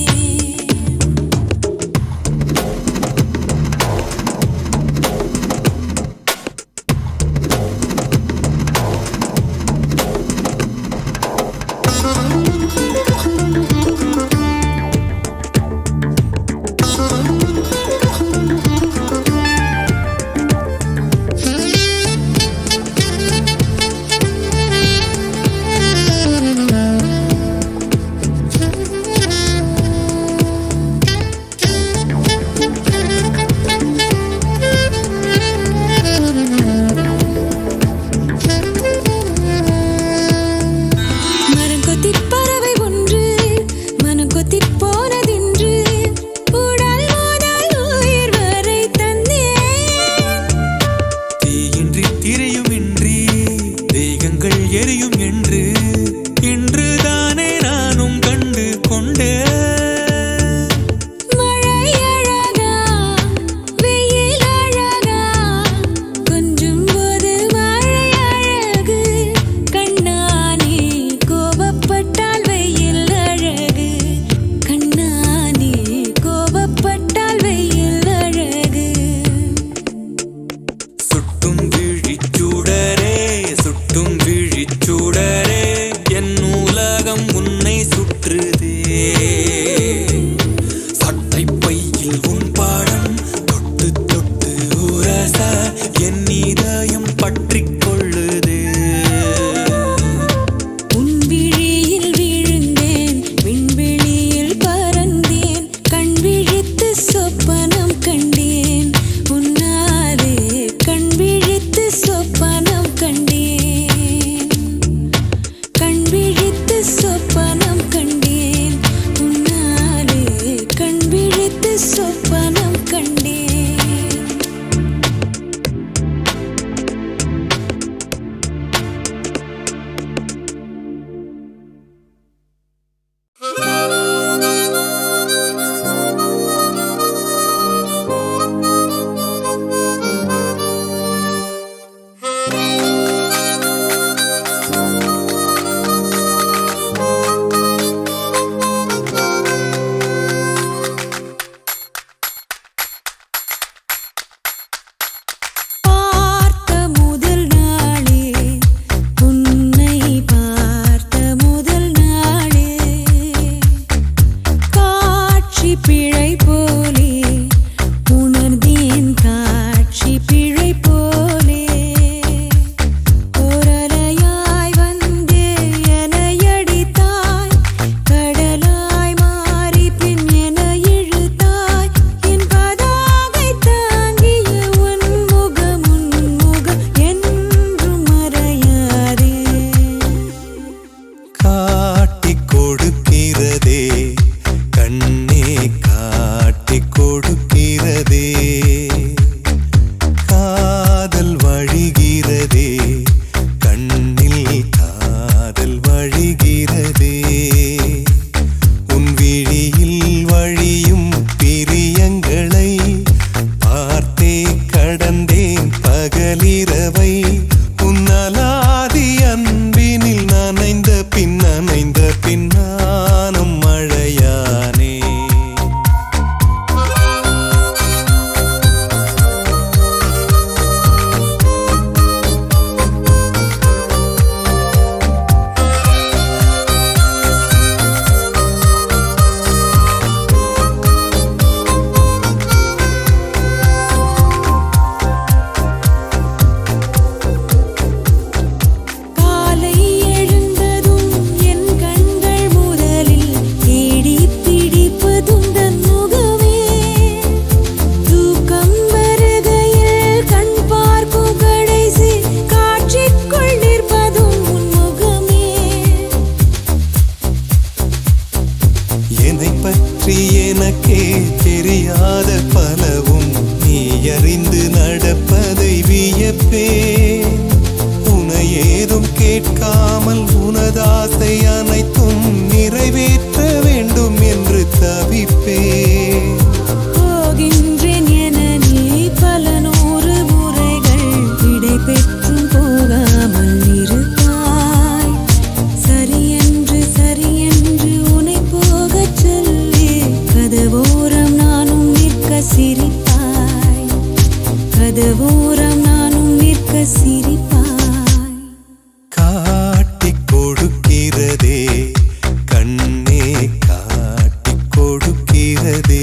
மரங்கொத்தி பறவை ஒன்று மனங்கொத்தி போனதென்று உடல் முதல் உயிர் வரை தந்தேன் தீயின்றி திரையுமின்றி தேகங்கள் எரியும் என்று இன்றுதானே நானும் கண்டு கொண்டேன் மழை அழகா வெயில் அழகா கொஞ்சும் போது மழை அழகு கண்ணானே கோபப்பட்டால் வெயில் அழகு கண்ணானே கோபப்பட்டால் வெயில் அழகு சுட்டும் விழிச்சுடரே சுட்டும் விழிச்சுடரே என் உலகம் உன்னை சுற்றுதே சட்டை பையில் உன் பாடம் தொட்டு தொட்டு உரச என் இதயம் பற்றிக் கொள்ளுதே உன் விழியில் விழுந்தேன் விண்வெளியில் பறந்தேன் கண் விழித்து சொப்பனம் கண்டேன் உன்னாலே கண் விழித்து சொப்பனம் கண்டேன் கண் விழித்து சொப்பனம் கண்டேன் உன்னை பற்றி எனக்கே தெரியாத பலவும் நீ அறிந்து நடப்பதை வியப்பேன் உனை ஏதும் கேட்காமல் உனதாசை அனைத்தும் நிறைவேற்ற வேண்டும் என்று தவிப்பேன் போகின்றேன் என நீ பல நூறு முறைகள் விடை பெற்றும் போகாமல் இருப்பாய் சரியென்று சரியென்று உன்னை போகச் சொல்லி கதவோரம் நானும் நிற்க சிரிப்பாய் கதவோரம் நானும் நிற்க சிரிப்பாய் காட்டிக் கொடுக்கிறதே கண்ணே காட்டிக் கொடுக்கிறதே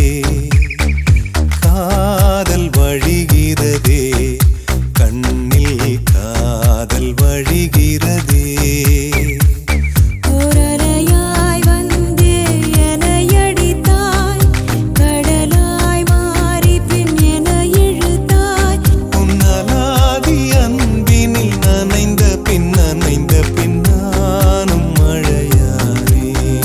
காதல் வழிகிறதே கண்ணில் காதல் வழிகிறதே ஓரலையாய் வந்து என்னை அடித்தாய் கடலாய் மாறி பின் என இழுத்தாய் உன்னலாதி அன்பினில் நனைந்த பின் நனைந்த பின் நானும் மழையானே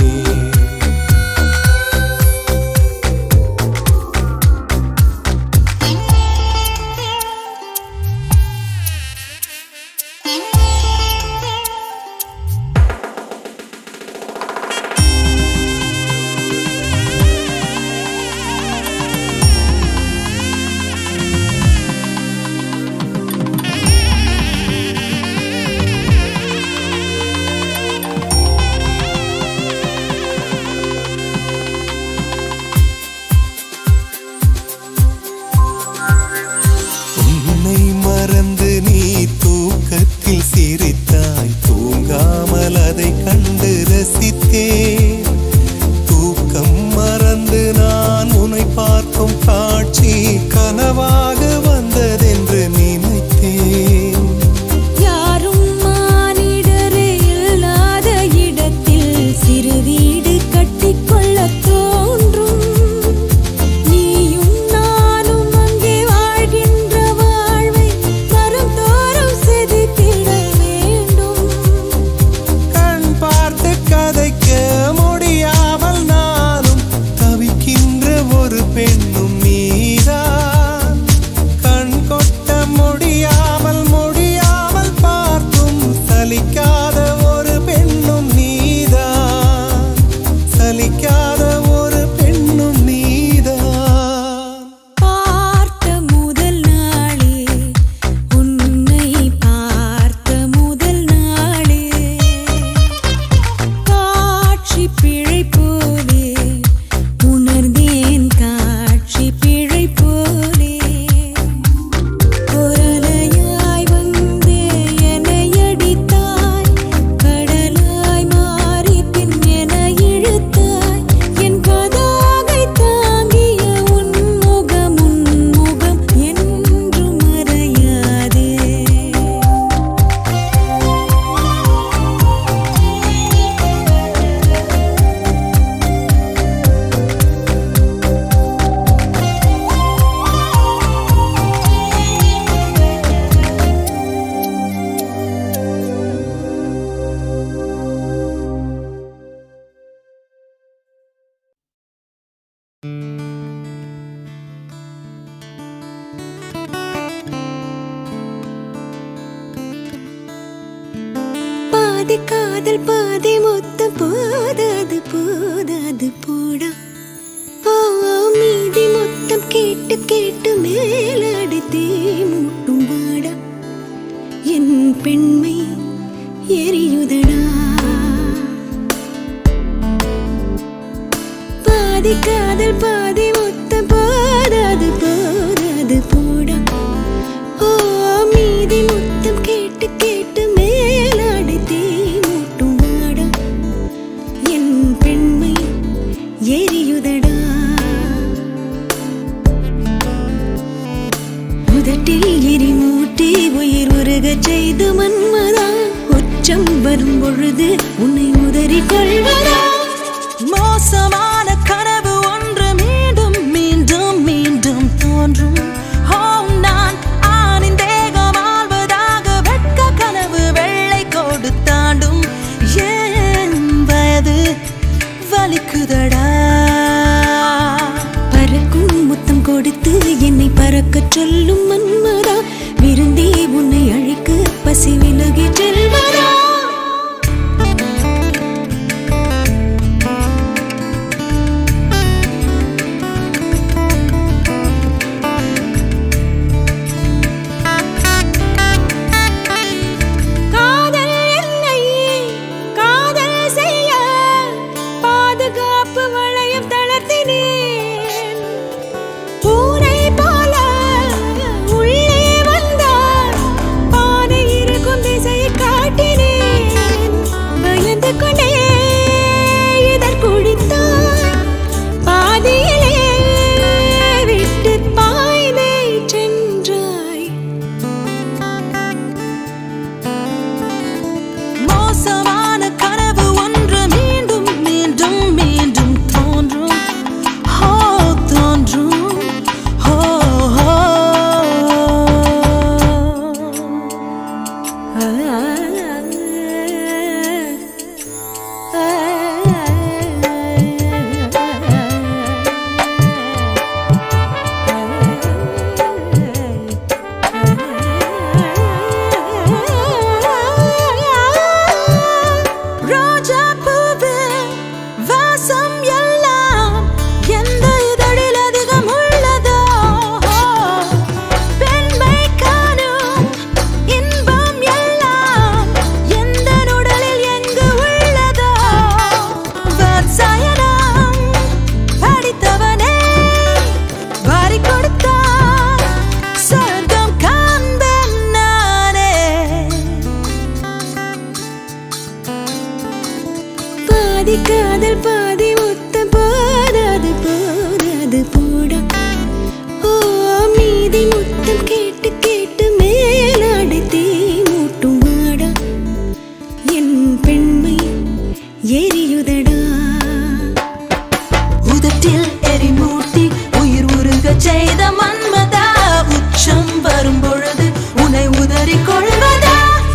உன்னை மறந்து நீ தூக்கத்தில் சிரித்தாய் தூங்காமல் அதை கண்டு ரசித்தேன் தூக்கம் மறந்து நான் உன்னை பார்க்கும் காட்சி கனவாக வந்ததென்று நினைத்தேன் யாரும் மானிடரே இல்லாத இடத்தில் சிறு வீடு கட்டிக்கொள்ளத் தோன்றும் நீயும் நானும் அங்கே வாழ்கின்ற வாழ்வை மரம் தோறும் செதுக்கிட வேண்டும் கண் பார்த்து கதைக்க முடியாமல் நானும் தவிக்கின்ற ஒரு பெண்ணும் நீதான் கண் கொட்ட முடியாமல் முடியாமல் பார்த்தும் சலிக்காத ஒரு பெண்ணும் நீதான் சலிக்காத ஒரு பெண்ணும் நீதான் பார்த்த முதல் நாளே உன்னை பார்த்த முதல் நாளே காட்சி பிழை போலே உணர்ந்தேன் காட்சி பிழை போலே குரலையாய் வந்தே என்னை அடித்தாய் கடலாய் மாறி பின் என இழுத்தாய் என் பதாகை தாங்கிய உன் முகம் உன் முகம் என்றும் மறையாதே பாதி காதல் பாதி மொத்தம் போதாது போதாது போடா ஓ ஓ, மீதி மொத்தம் கேட்டு கேட்டு மேலடித்தே மூட்டும் வாடா என் பெண்மை எரியுதடா பாதி காதல் பாதி மொத்தம் போதாது போதாது போடா ஓ மீதி மொத்தம் கேட்டு கேட்டு மேலாடி தீ மூட்டும் வாடா என் பெண்மை எரியுதடா முதட்டில் எரி மூட்டி உயிர் உருகச் செய்து மன்மதா உச்சம் வரும் பொழுது உன்னை உதறி கொள்வதா மோசமான கனவு ஒன்று மீண்டும் மீண்டும் மீண்டும் தோன்றும் ஓ நான் ஆணின் தேகம் ஆள்வதாக வெட்க கனவு வெள்ளை கோடு தாண்டும் ஏன் வயது வலிக்குதடா பிறக்கச் சொல்லும் மன்மதா விருந்தே உன்னை அழைக்க பசி விலகி செல்வதா காதல் என்னை காதல் செய்ய பாதுகாப்பு வளையம் தளர்த்தினேன் பூனை போல உள்ளே வந்தார் பானை இருக்கும் திசையை காட்டினேன் பயந்து கொண்டே இதழ் குடித்தார் பாதியிலே விட்டு பாய்ந்தே சென்றாய் மோசமான கனவு ஒன்று மீண்டும் மீண்டும் மீண்டும் தோன்றும் ஹோ தோன்றும் ஹோ ஹோ ரோஜா பூவு வாசம் எல்லாம் எந்த இதழில் அதிகம் உள்ளதோ பெண்மை காணும் இன்பம் எல்லாம் எந்த உடலில் எங்கு உள்ளதோ வாத்சாயனம் படித்தவனே வாரி கொடுத்தார் சொர்க்கம் காண்பேன் நானே பாதி காதல் பாதி முத்தம் போதாது போதாது போடா ஓ மீதி முத்தம் கேட்டு கேட்டு மேலாடை தீ மூட்டும் வாடா என் பெண்மை எரியுதடா உதட்டில் எரிமூட்டி உயிர் உருகச் செய்த மன்மதா உச்சம் வரும் பொழுது உன்னை உதறிக் கொள்வதா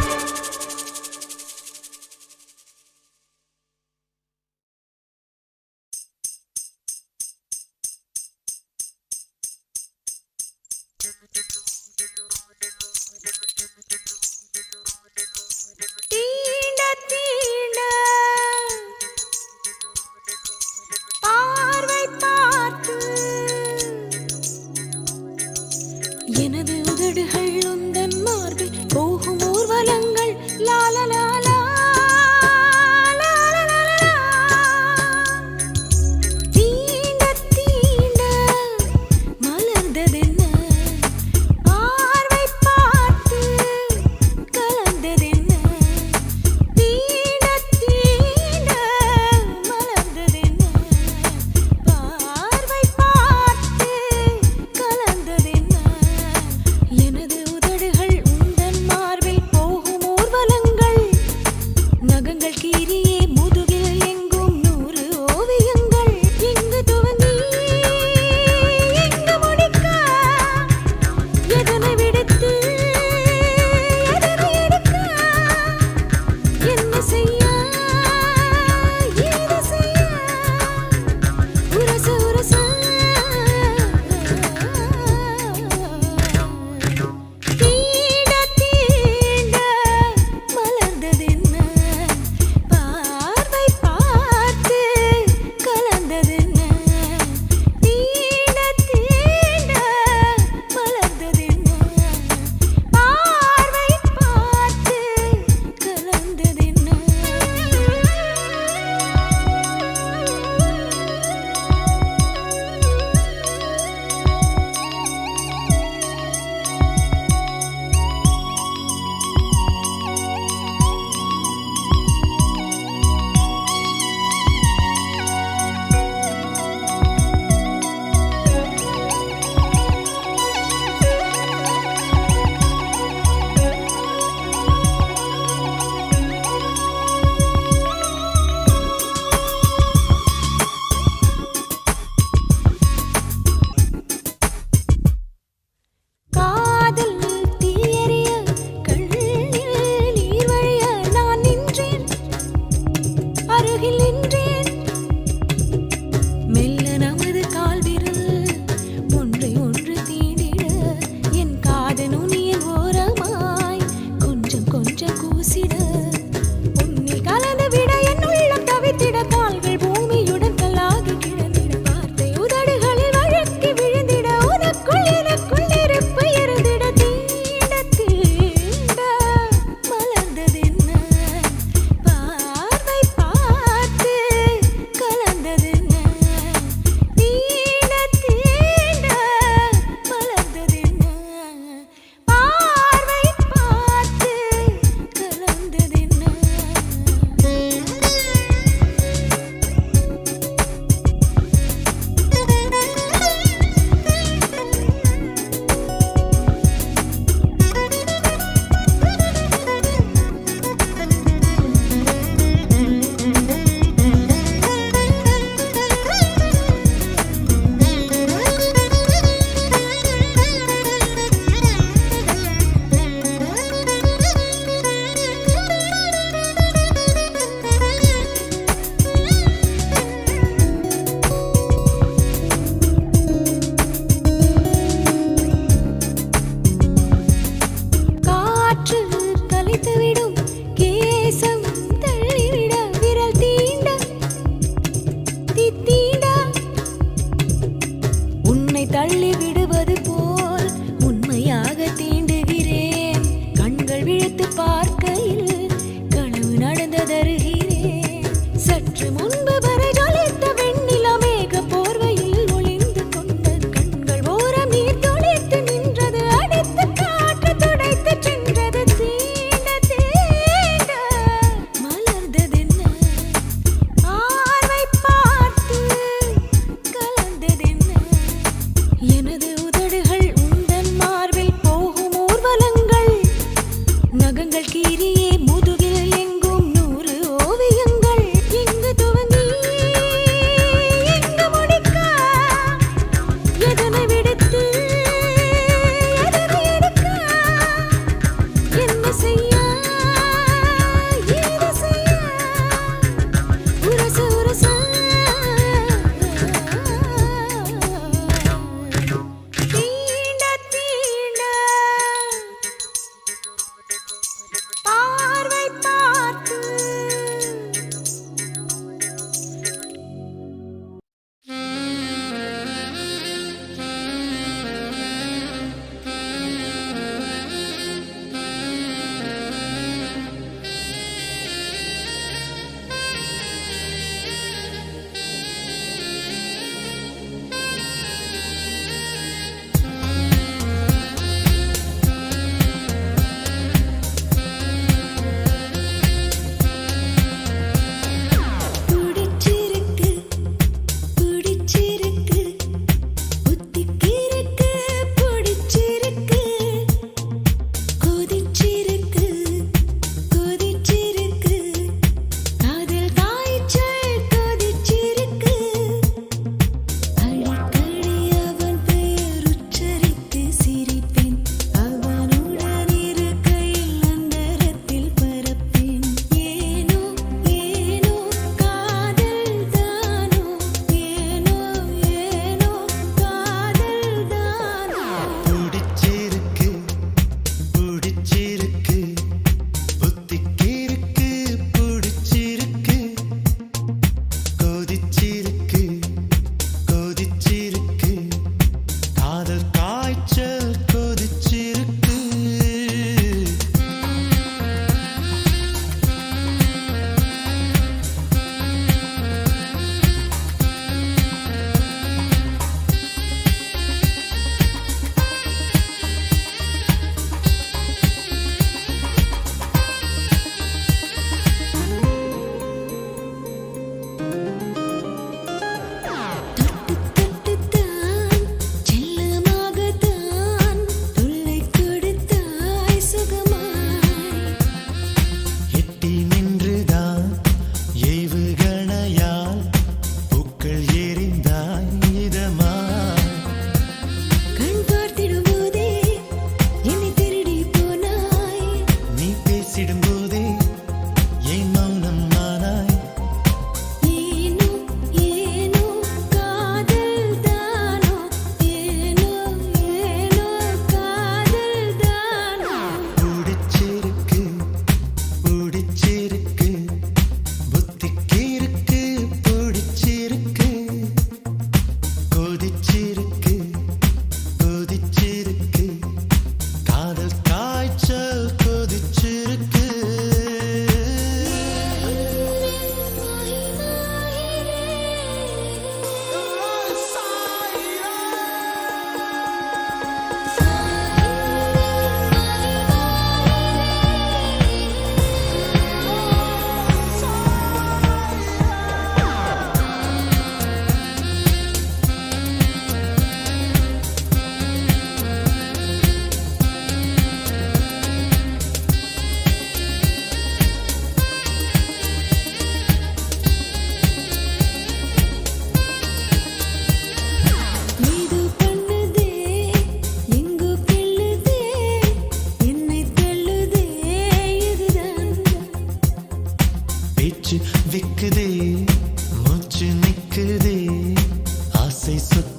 தீண்ட தீண்ட பார்வை பார்த்து எனது உதடுகள் உந்தன் மார்பில் போகும் ஊர்வலங்கள் லால லாலா தீண்ட தீண்ட மலர்ந்ததென்ன பார்வை பார்த்து கலந்ததென்ன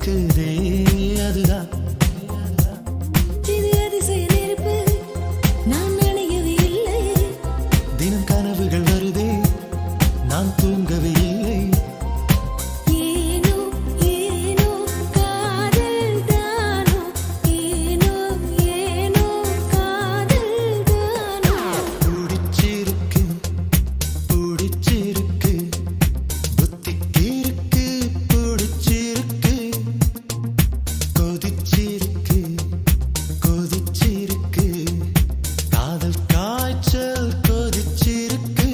இருக்குதே அதுதான் இது அதிசய நெருப்பு நான் நனையவே இல்லை தினம் கனவுகள் வருதே நான் தூங்கவே இல்லை ஏனோ ஏனோ காதல் தானோ ஏனோ ஏனோ காதல் தானோ பிடிச்சிருக்கு பிடிச்சிருக்கு புத்திக்கு இருக்கு பிடிச்சிருக்கு கொதிச்சிருக்கு கொதிச்சிருக்கு காதல் காய்ச்சல் கொதிச்சிருக்கு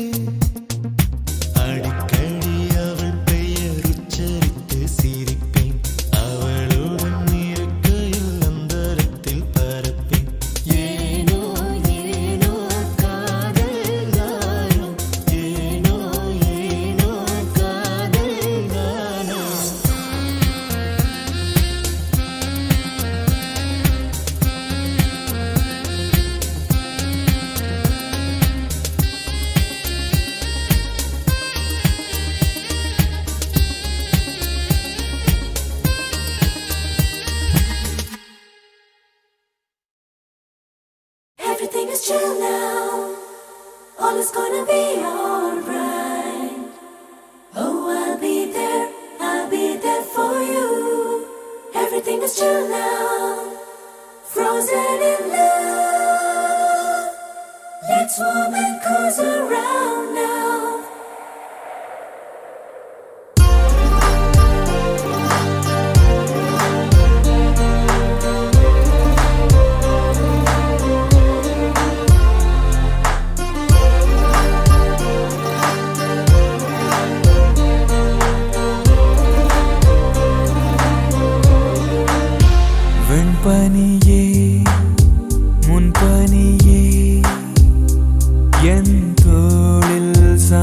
அடிக்கடி அவள் பெயர் உச்சரித்து சிரிப்பேன் அவளுடன் இருக்கையில் அந்தரத்தில் பரப்பேன் ஏனோ ஏனோ காதல் தானோ ஏனோ ஏனோ காதல் தானோ Everything is chill now. All is gonna be alright. Oh, I'll be there. I'll be there for you. Everything is chill now. Frozen in love. Let's warm and cozy around now. வெண்பனியே முன்பனியே என் தோளில் சா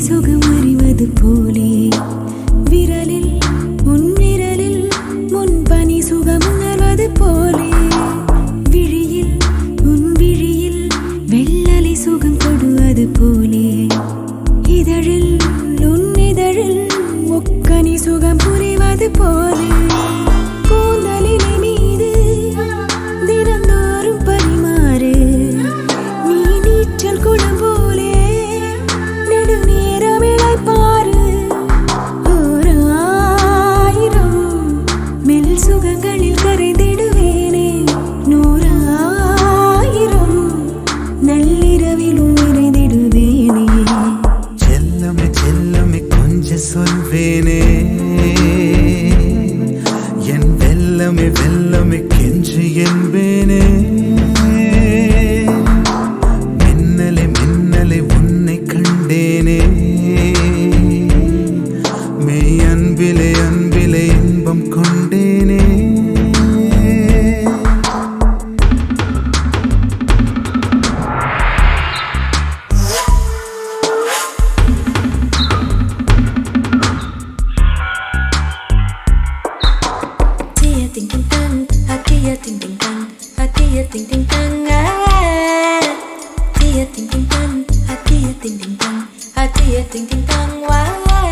சுகம் அறிவது போலே விரலில் உன் விரலில் முன் பனி சுகம் உணர்வது போலே விழியில் உன் விழியில் வெள்ளலை சுகம் தொடுவது போலே இதழில் உன் இதழில் முக்கனி சுகம் புரிவது போலே கூந்தலினை மீது தினந்தோறும் பரிமாறு நீ நீச்சல் குளம் போலே நெடுநேரம் இளைப்பாரு ஓர் ஆயிரம் மெல் சுகங்களில் கரைந்திடுவேனே நூறாயிரம் நள்ளிரவிலும் நிறைந்திடுவேனே செல்லமே செல்லமே கொஞ்சம் சொல்வேனே என் வெல்லமே வெல்லமே கெஞ்சு என்பேனே மின்னலே மின்னலே உன்னை கண்டேனே மெய் அன்பிலே அன்பிலே இன்பம் கொண்டேனே Tia ting ting tang, a tia ting ting tang, a tia ting ting tang, ah. Tia ting ting tang, a tia ting ting tang, a tia ting ting tang, wah.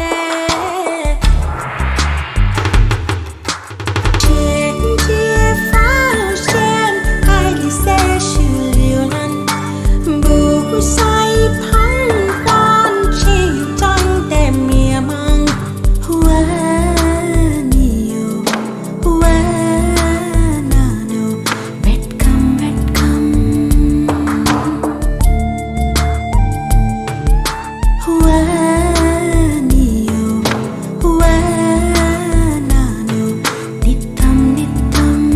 Trên chia phá sen, hai đi xe sư liều lăn, bù say phăng con chi trong tem mìa mang, hoa nhiều. Wanano, வெட்கம் வெட்கம் வானியோ வானானோ நித்தம் நித்தம்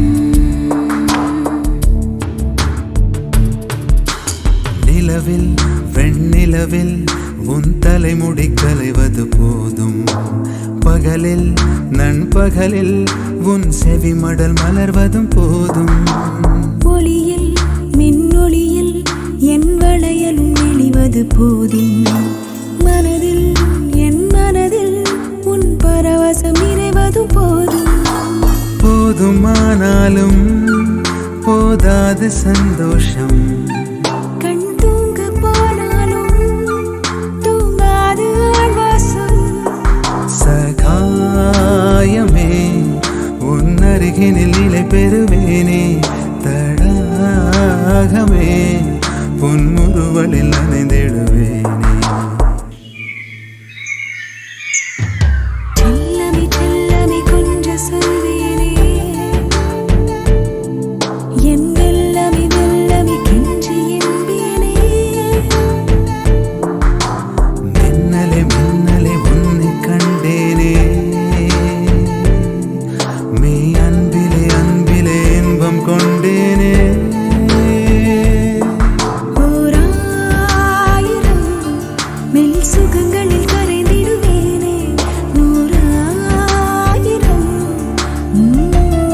நிலவில் வெண்ணிலவில் உன் தலைமுடி கலைவது போதும் பகலில் நண்பகலில் உன் செவிமடல் மலர்வதும் போதும் ஒளியில் மின்னொளியில் என் வளையலும் நெளிவது போதும் மனதில் என் மனதில் உன் பரவசம் நிறைவது போதும் போதுமானாலும் போதாது சந்தோஷம் கண் தூங்க போனாலும் தூங்காது ஆழ்வாசம் சகாயமே உன் அருகினில் நிலை பெறுவேனே தடாகமே புன்முறுவலில் நனைந்திடுவேனே செல்லமே செல்லமே கொஞ்சம் சொல்வேனே என் வெல்லமே வெல்லமே கெஞ்சி என்பேனே மின்னலே மின்னலே உன்னை கண்டேனே மெய் அன்பிலே அன்பிலே இன்பம் கொண்டேனே ஓராயிரம் மெல் சுகங்களில் கரைந்திடுவேனே நூறாயிரம் உம்.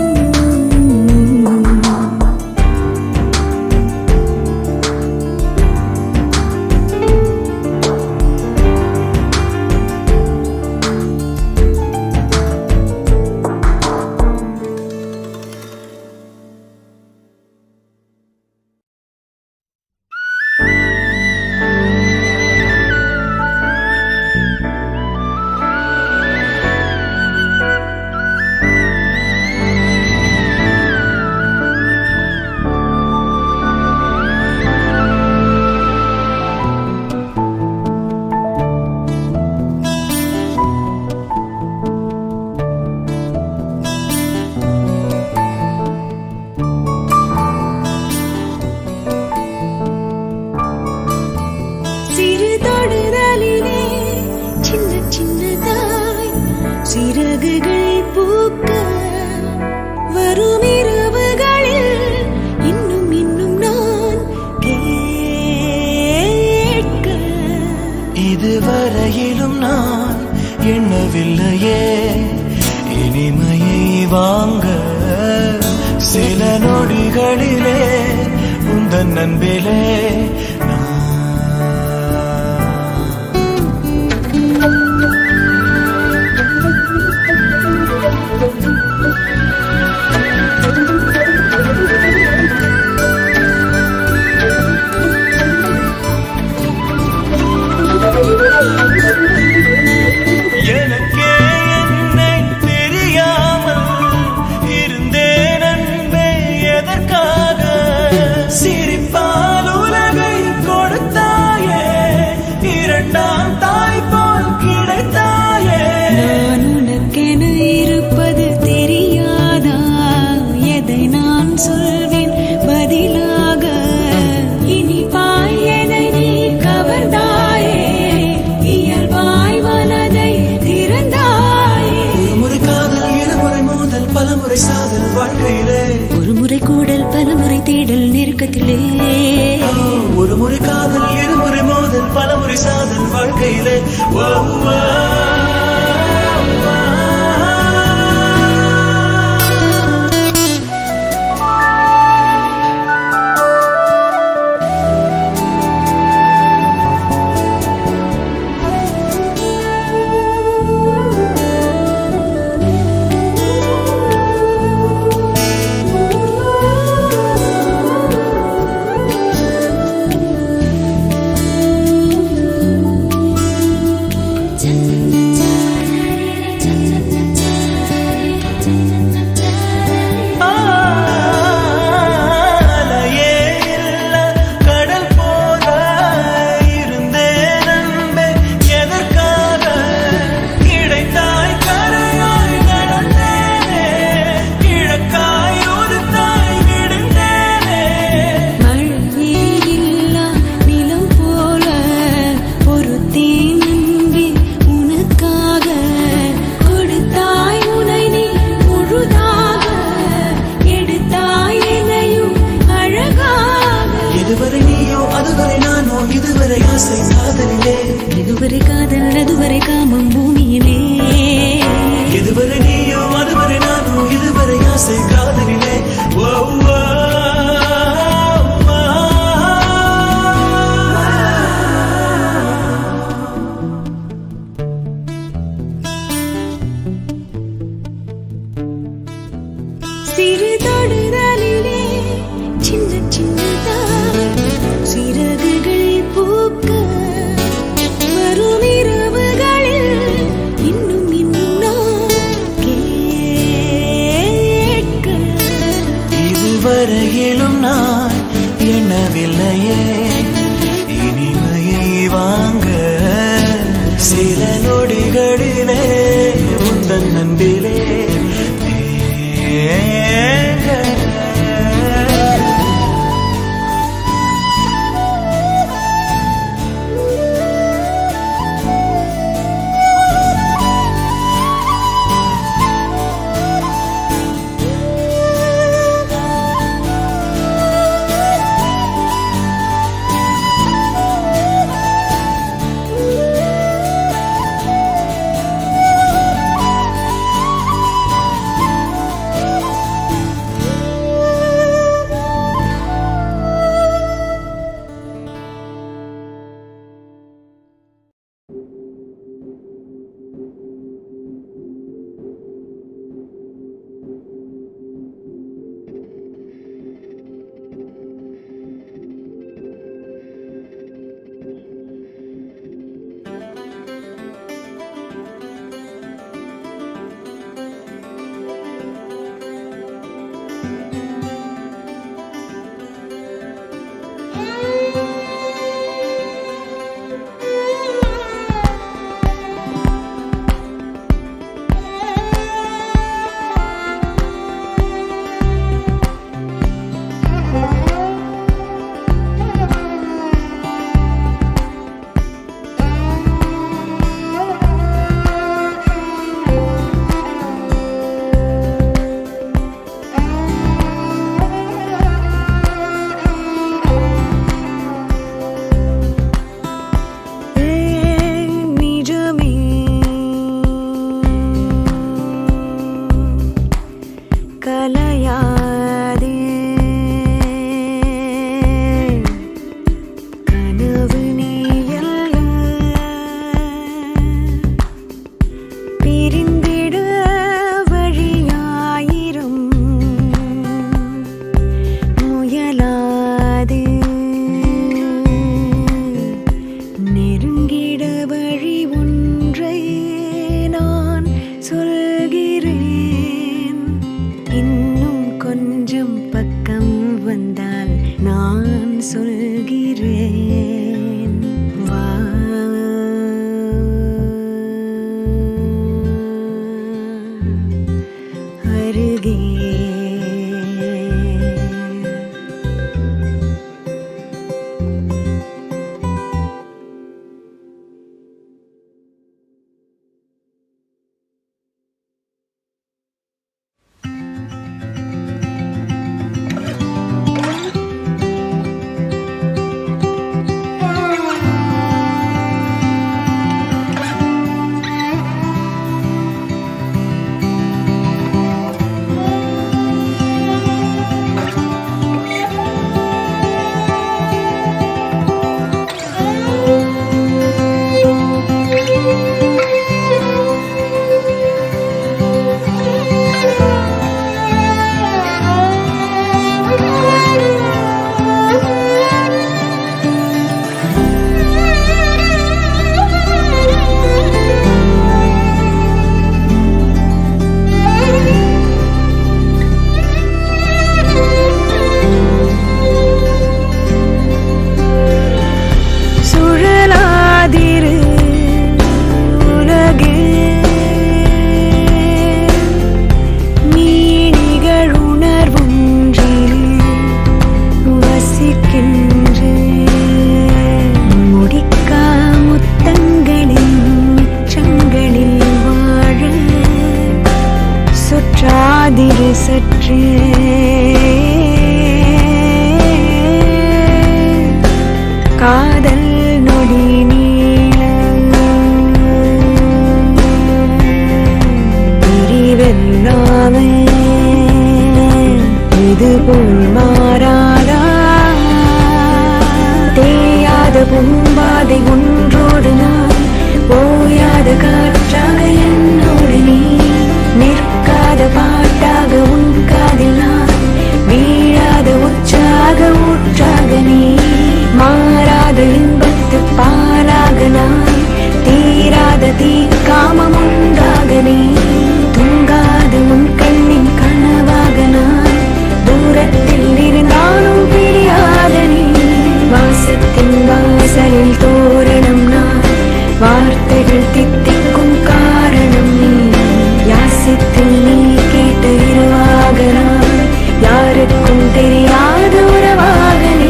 சிறு தொடுதலிலே சின்ன சின்னதாய் சிறகுகள் பூக்க வரும் இரவுகளில் இன்னும் இன்னும் நான் கேட்க இதுவரையிலும் நான் எண்ணவில்லையே இனிமையை வாங்க சில நொடிகளிலே உந்தன் அன்பிலே நான் வாழ்க்கையிலே ஒரு முறை கூடல் பல முறை தேடல் நெருக்கத்திலே ஒரு முறை காதல் இருமுறை மோதல் பல முறை சாதல் வாழ்க்கையிலே ஓ, ஓ, அலையே இல்ல கடல் போல இருந்தேன் அன்பே எதற்காக கிடைத்தாய் கரையாய் நடந்தேனே கிழக்காய் ஒரு தாய் விடுந்தேனே மழையே இல்லா நிலம் போல ஒரு நம்பி உனக்காக கொடுத்தாய் உனை நீ முழுதாக எடுத்தாய் என்னையும் அழகாக இதுவரை நீயோ அதுவரை நானோ இதுவரை ஆசை காதலிலே இதுவரை காதல் அதுவரை காமம் பூமியிலே இதுவரை நீயோ அதுவரை நானோ இதுவரை ஆசை காதலிலே ஓ, ஓ, ஓ. சிறு தொடுதலிலே சின்ன சின்னதாய் சிறகுகள் பூக்க காற்றே காதல் நொடி பிரிவெல்லாமே இது போல் மாறாதா தேயாத பூம்பாதை ஒன்றோடு நான் ஓயாத காற்றாக என்னோடு நீ நிற்காத பாட்டாக உன் காதில் நான் வீழாத உற்சாக ஊற்றாக நீ மாறாத இன்பத்து பாலாக நான் தீராத தீ காமம் உண்டாக நீ தூங்காத உன் கண்ணின் கனவாக நான் தூரத்தில் இருந்தாலும் பிரியாத நீ வாசத்தின் வாசலில் தோரணம் நான் வார்த்தைகள் தித்திக்கும் காரணம் நீ யாசித்து நீ கேட்ட இரவாக நான் யாருக்கும் தெரியாத உறவாக நீ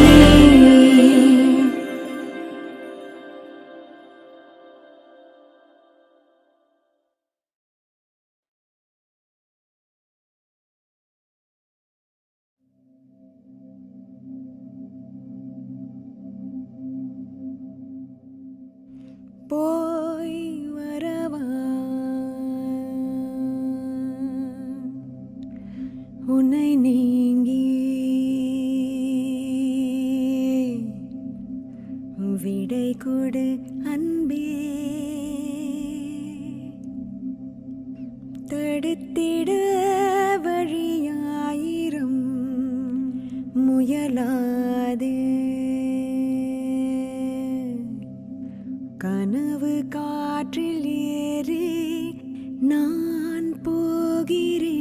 போய் வரவா உன்னை நீங்கி விடை கொடு அன்பே தடுத்திட வழியாயிரம் முயலாது கனவு காற்றில் ஏறி நான் போகிறேன்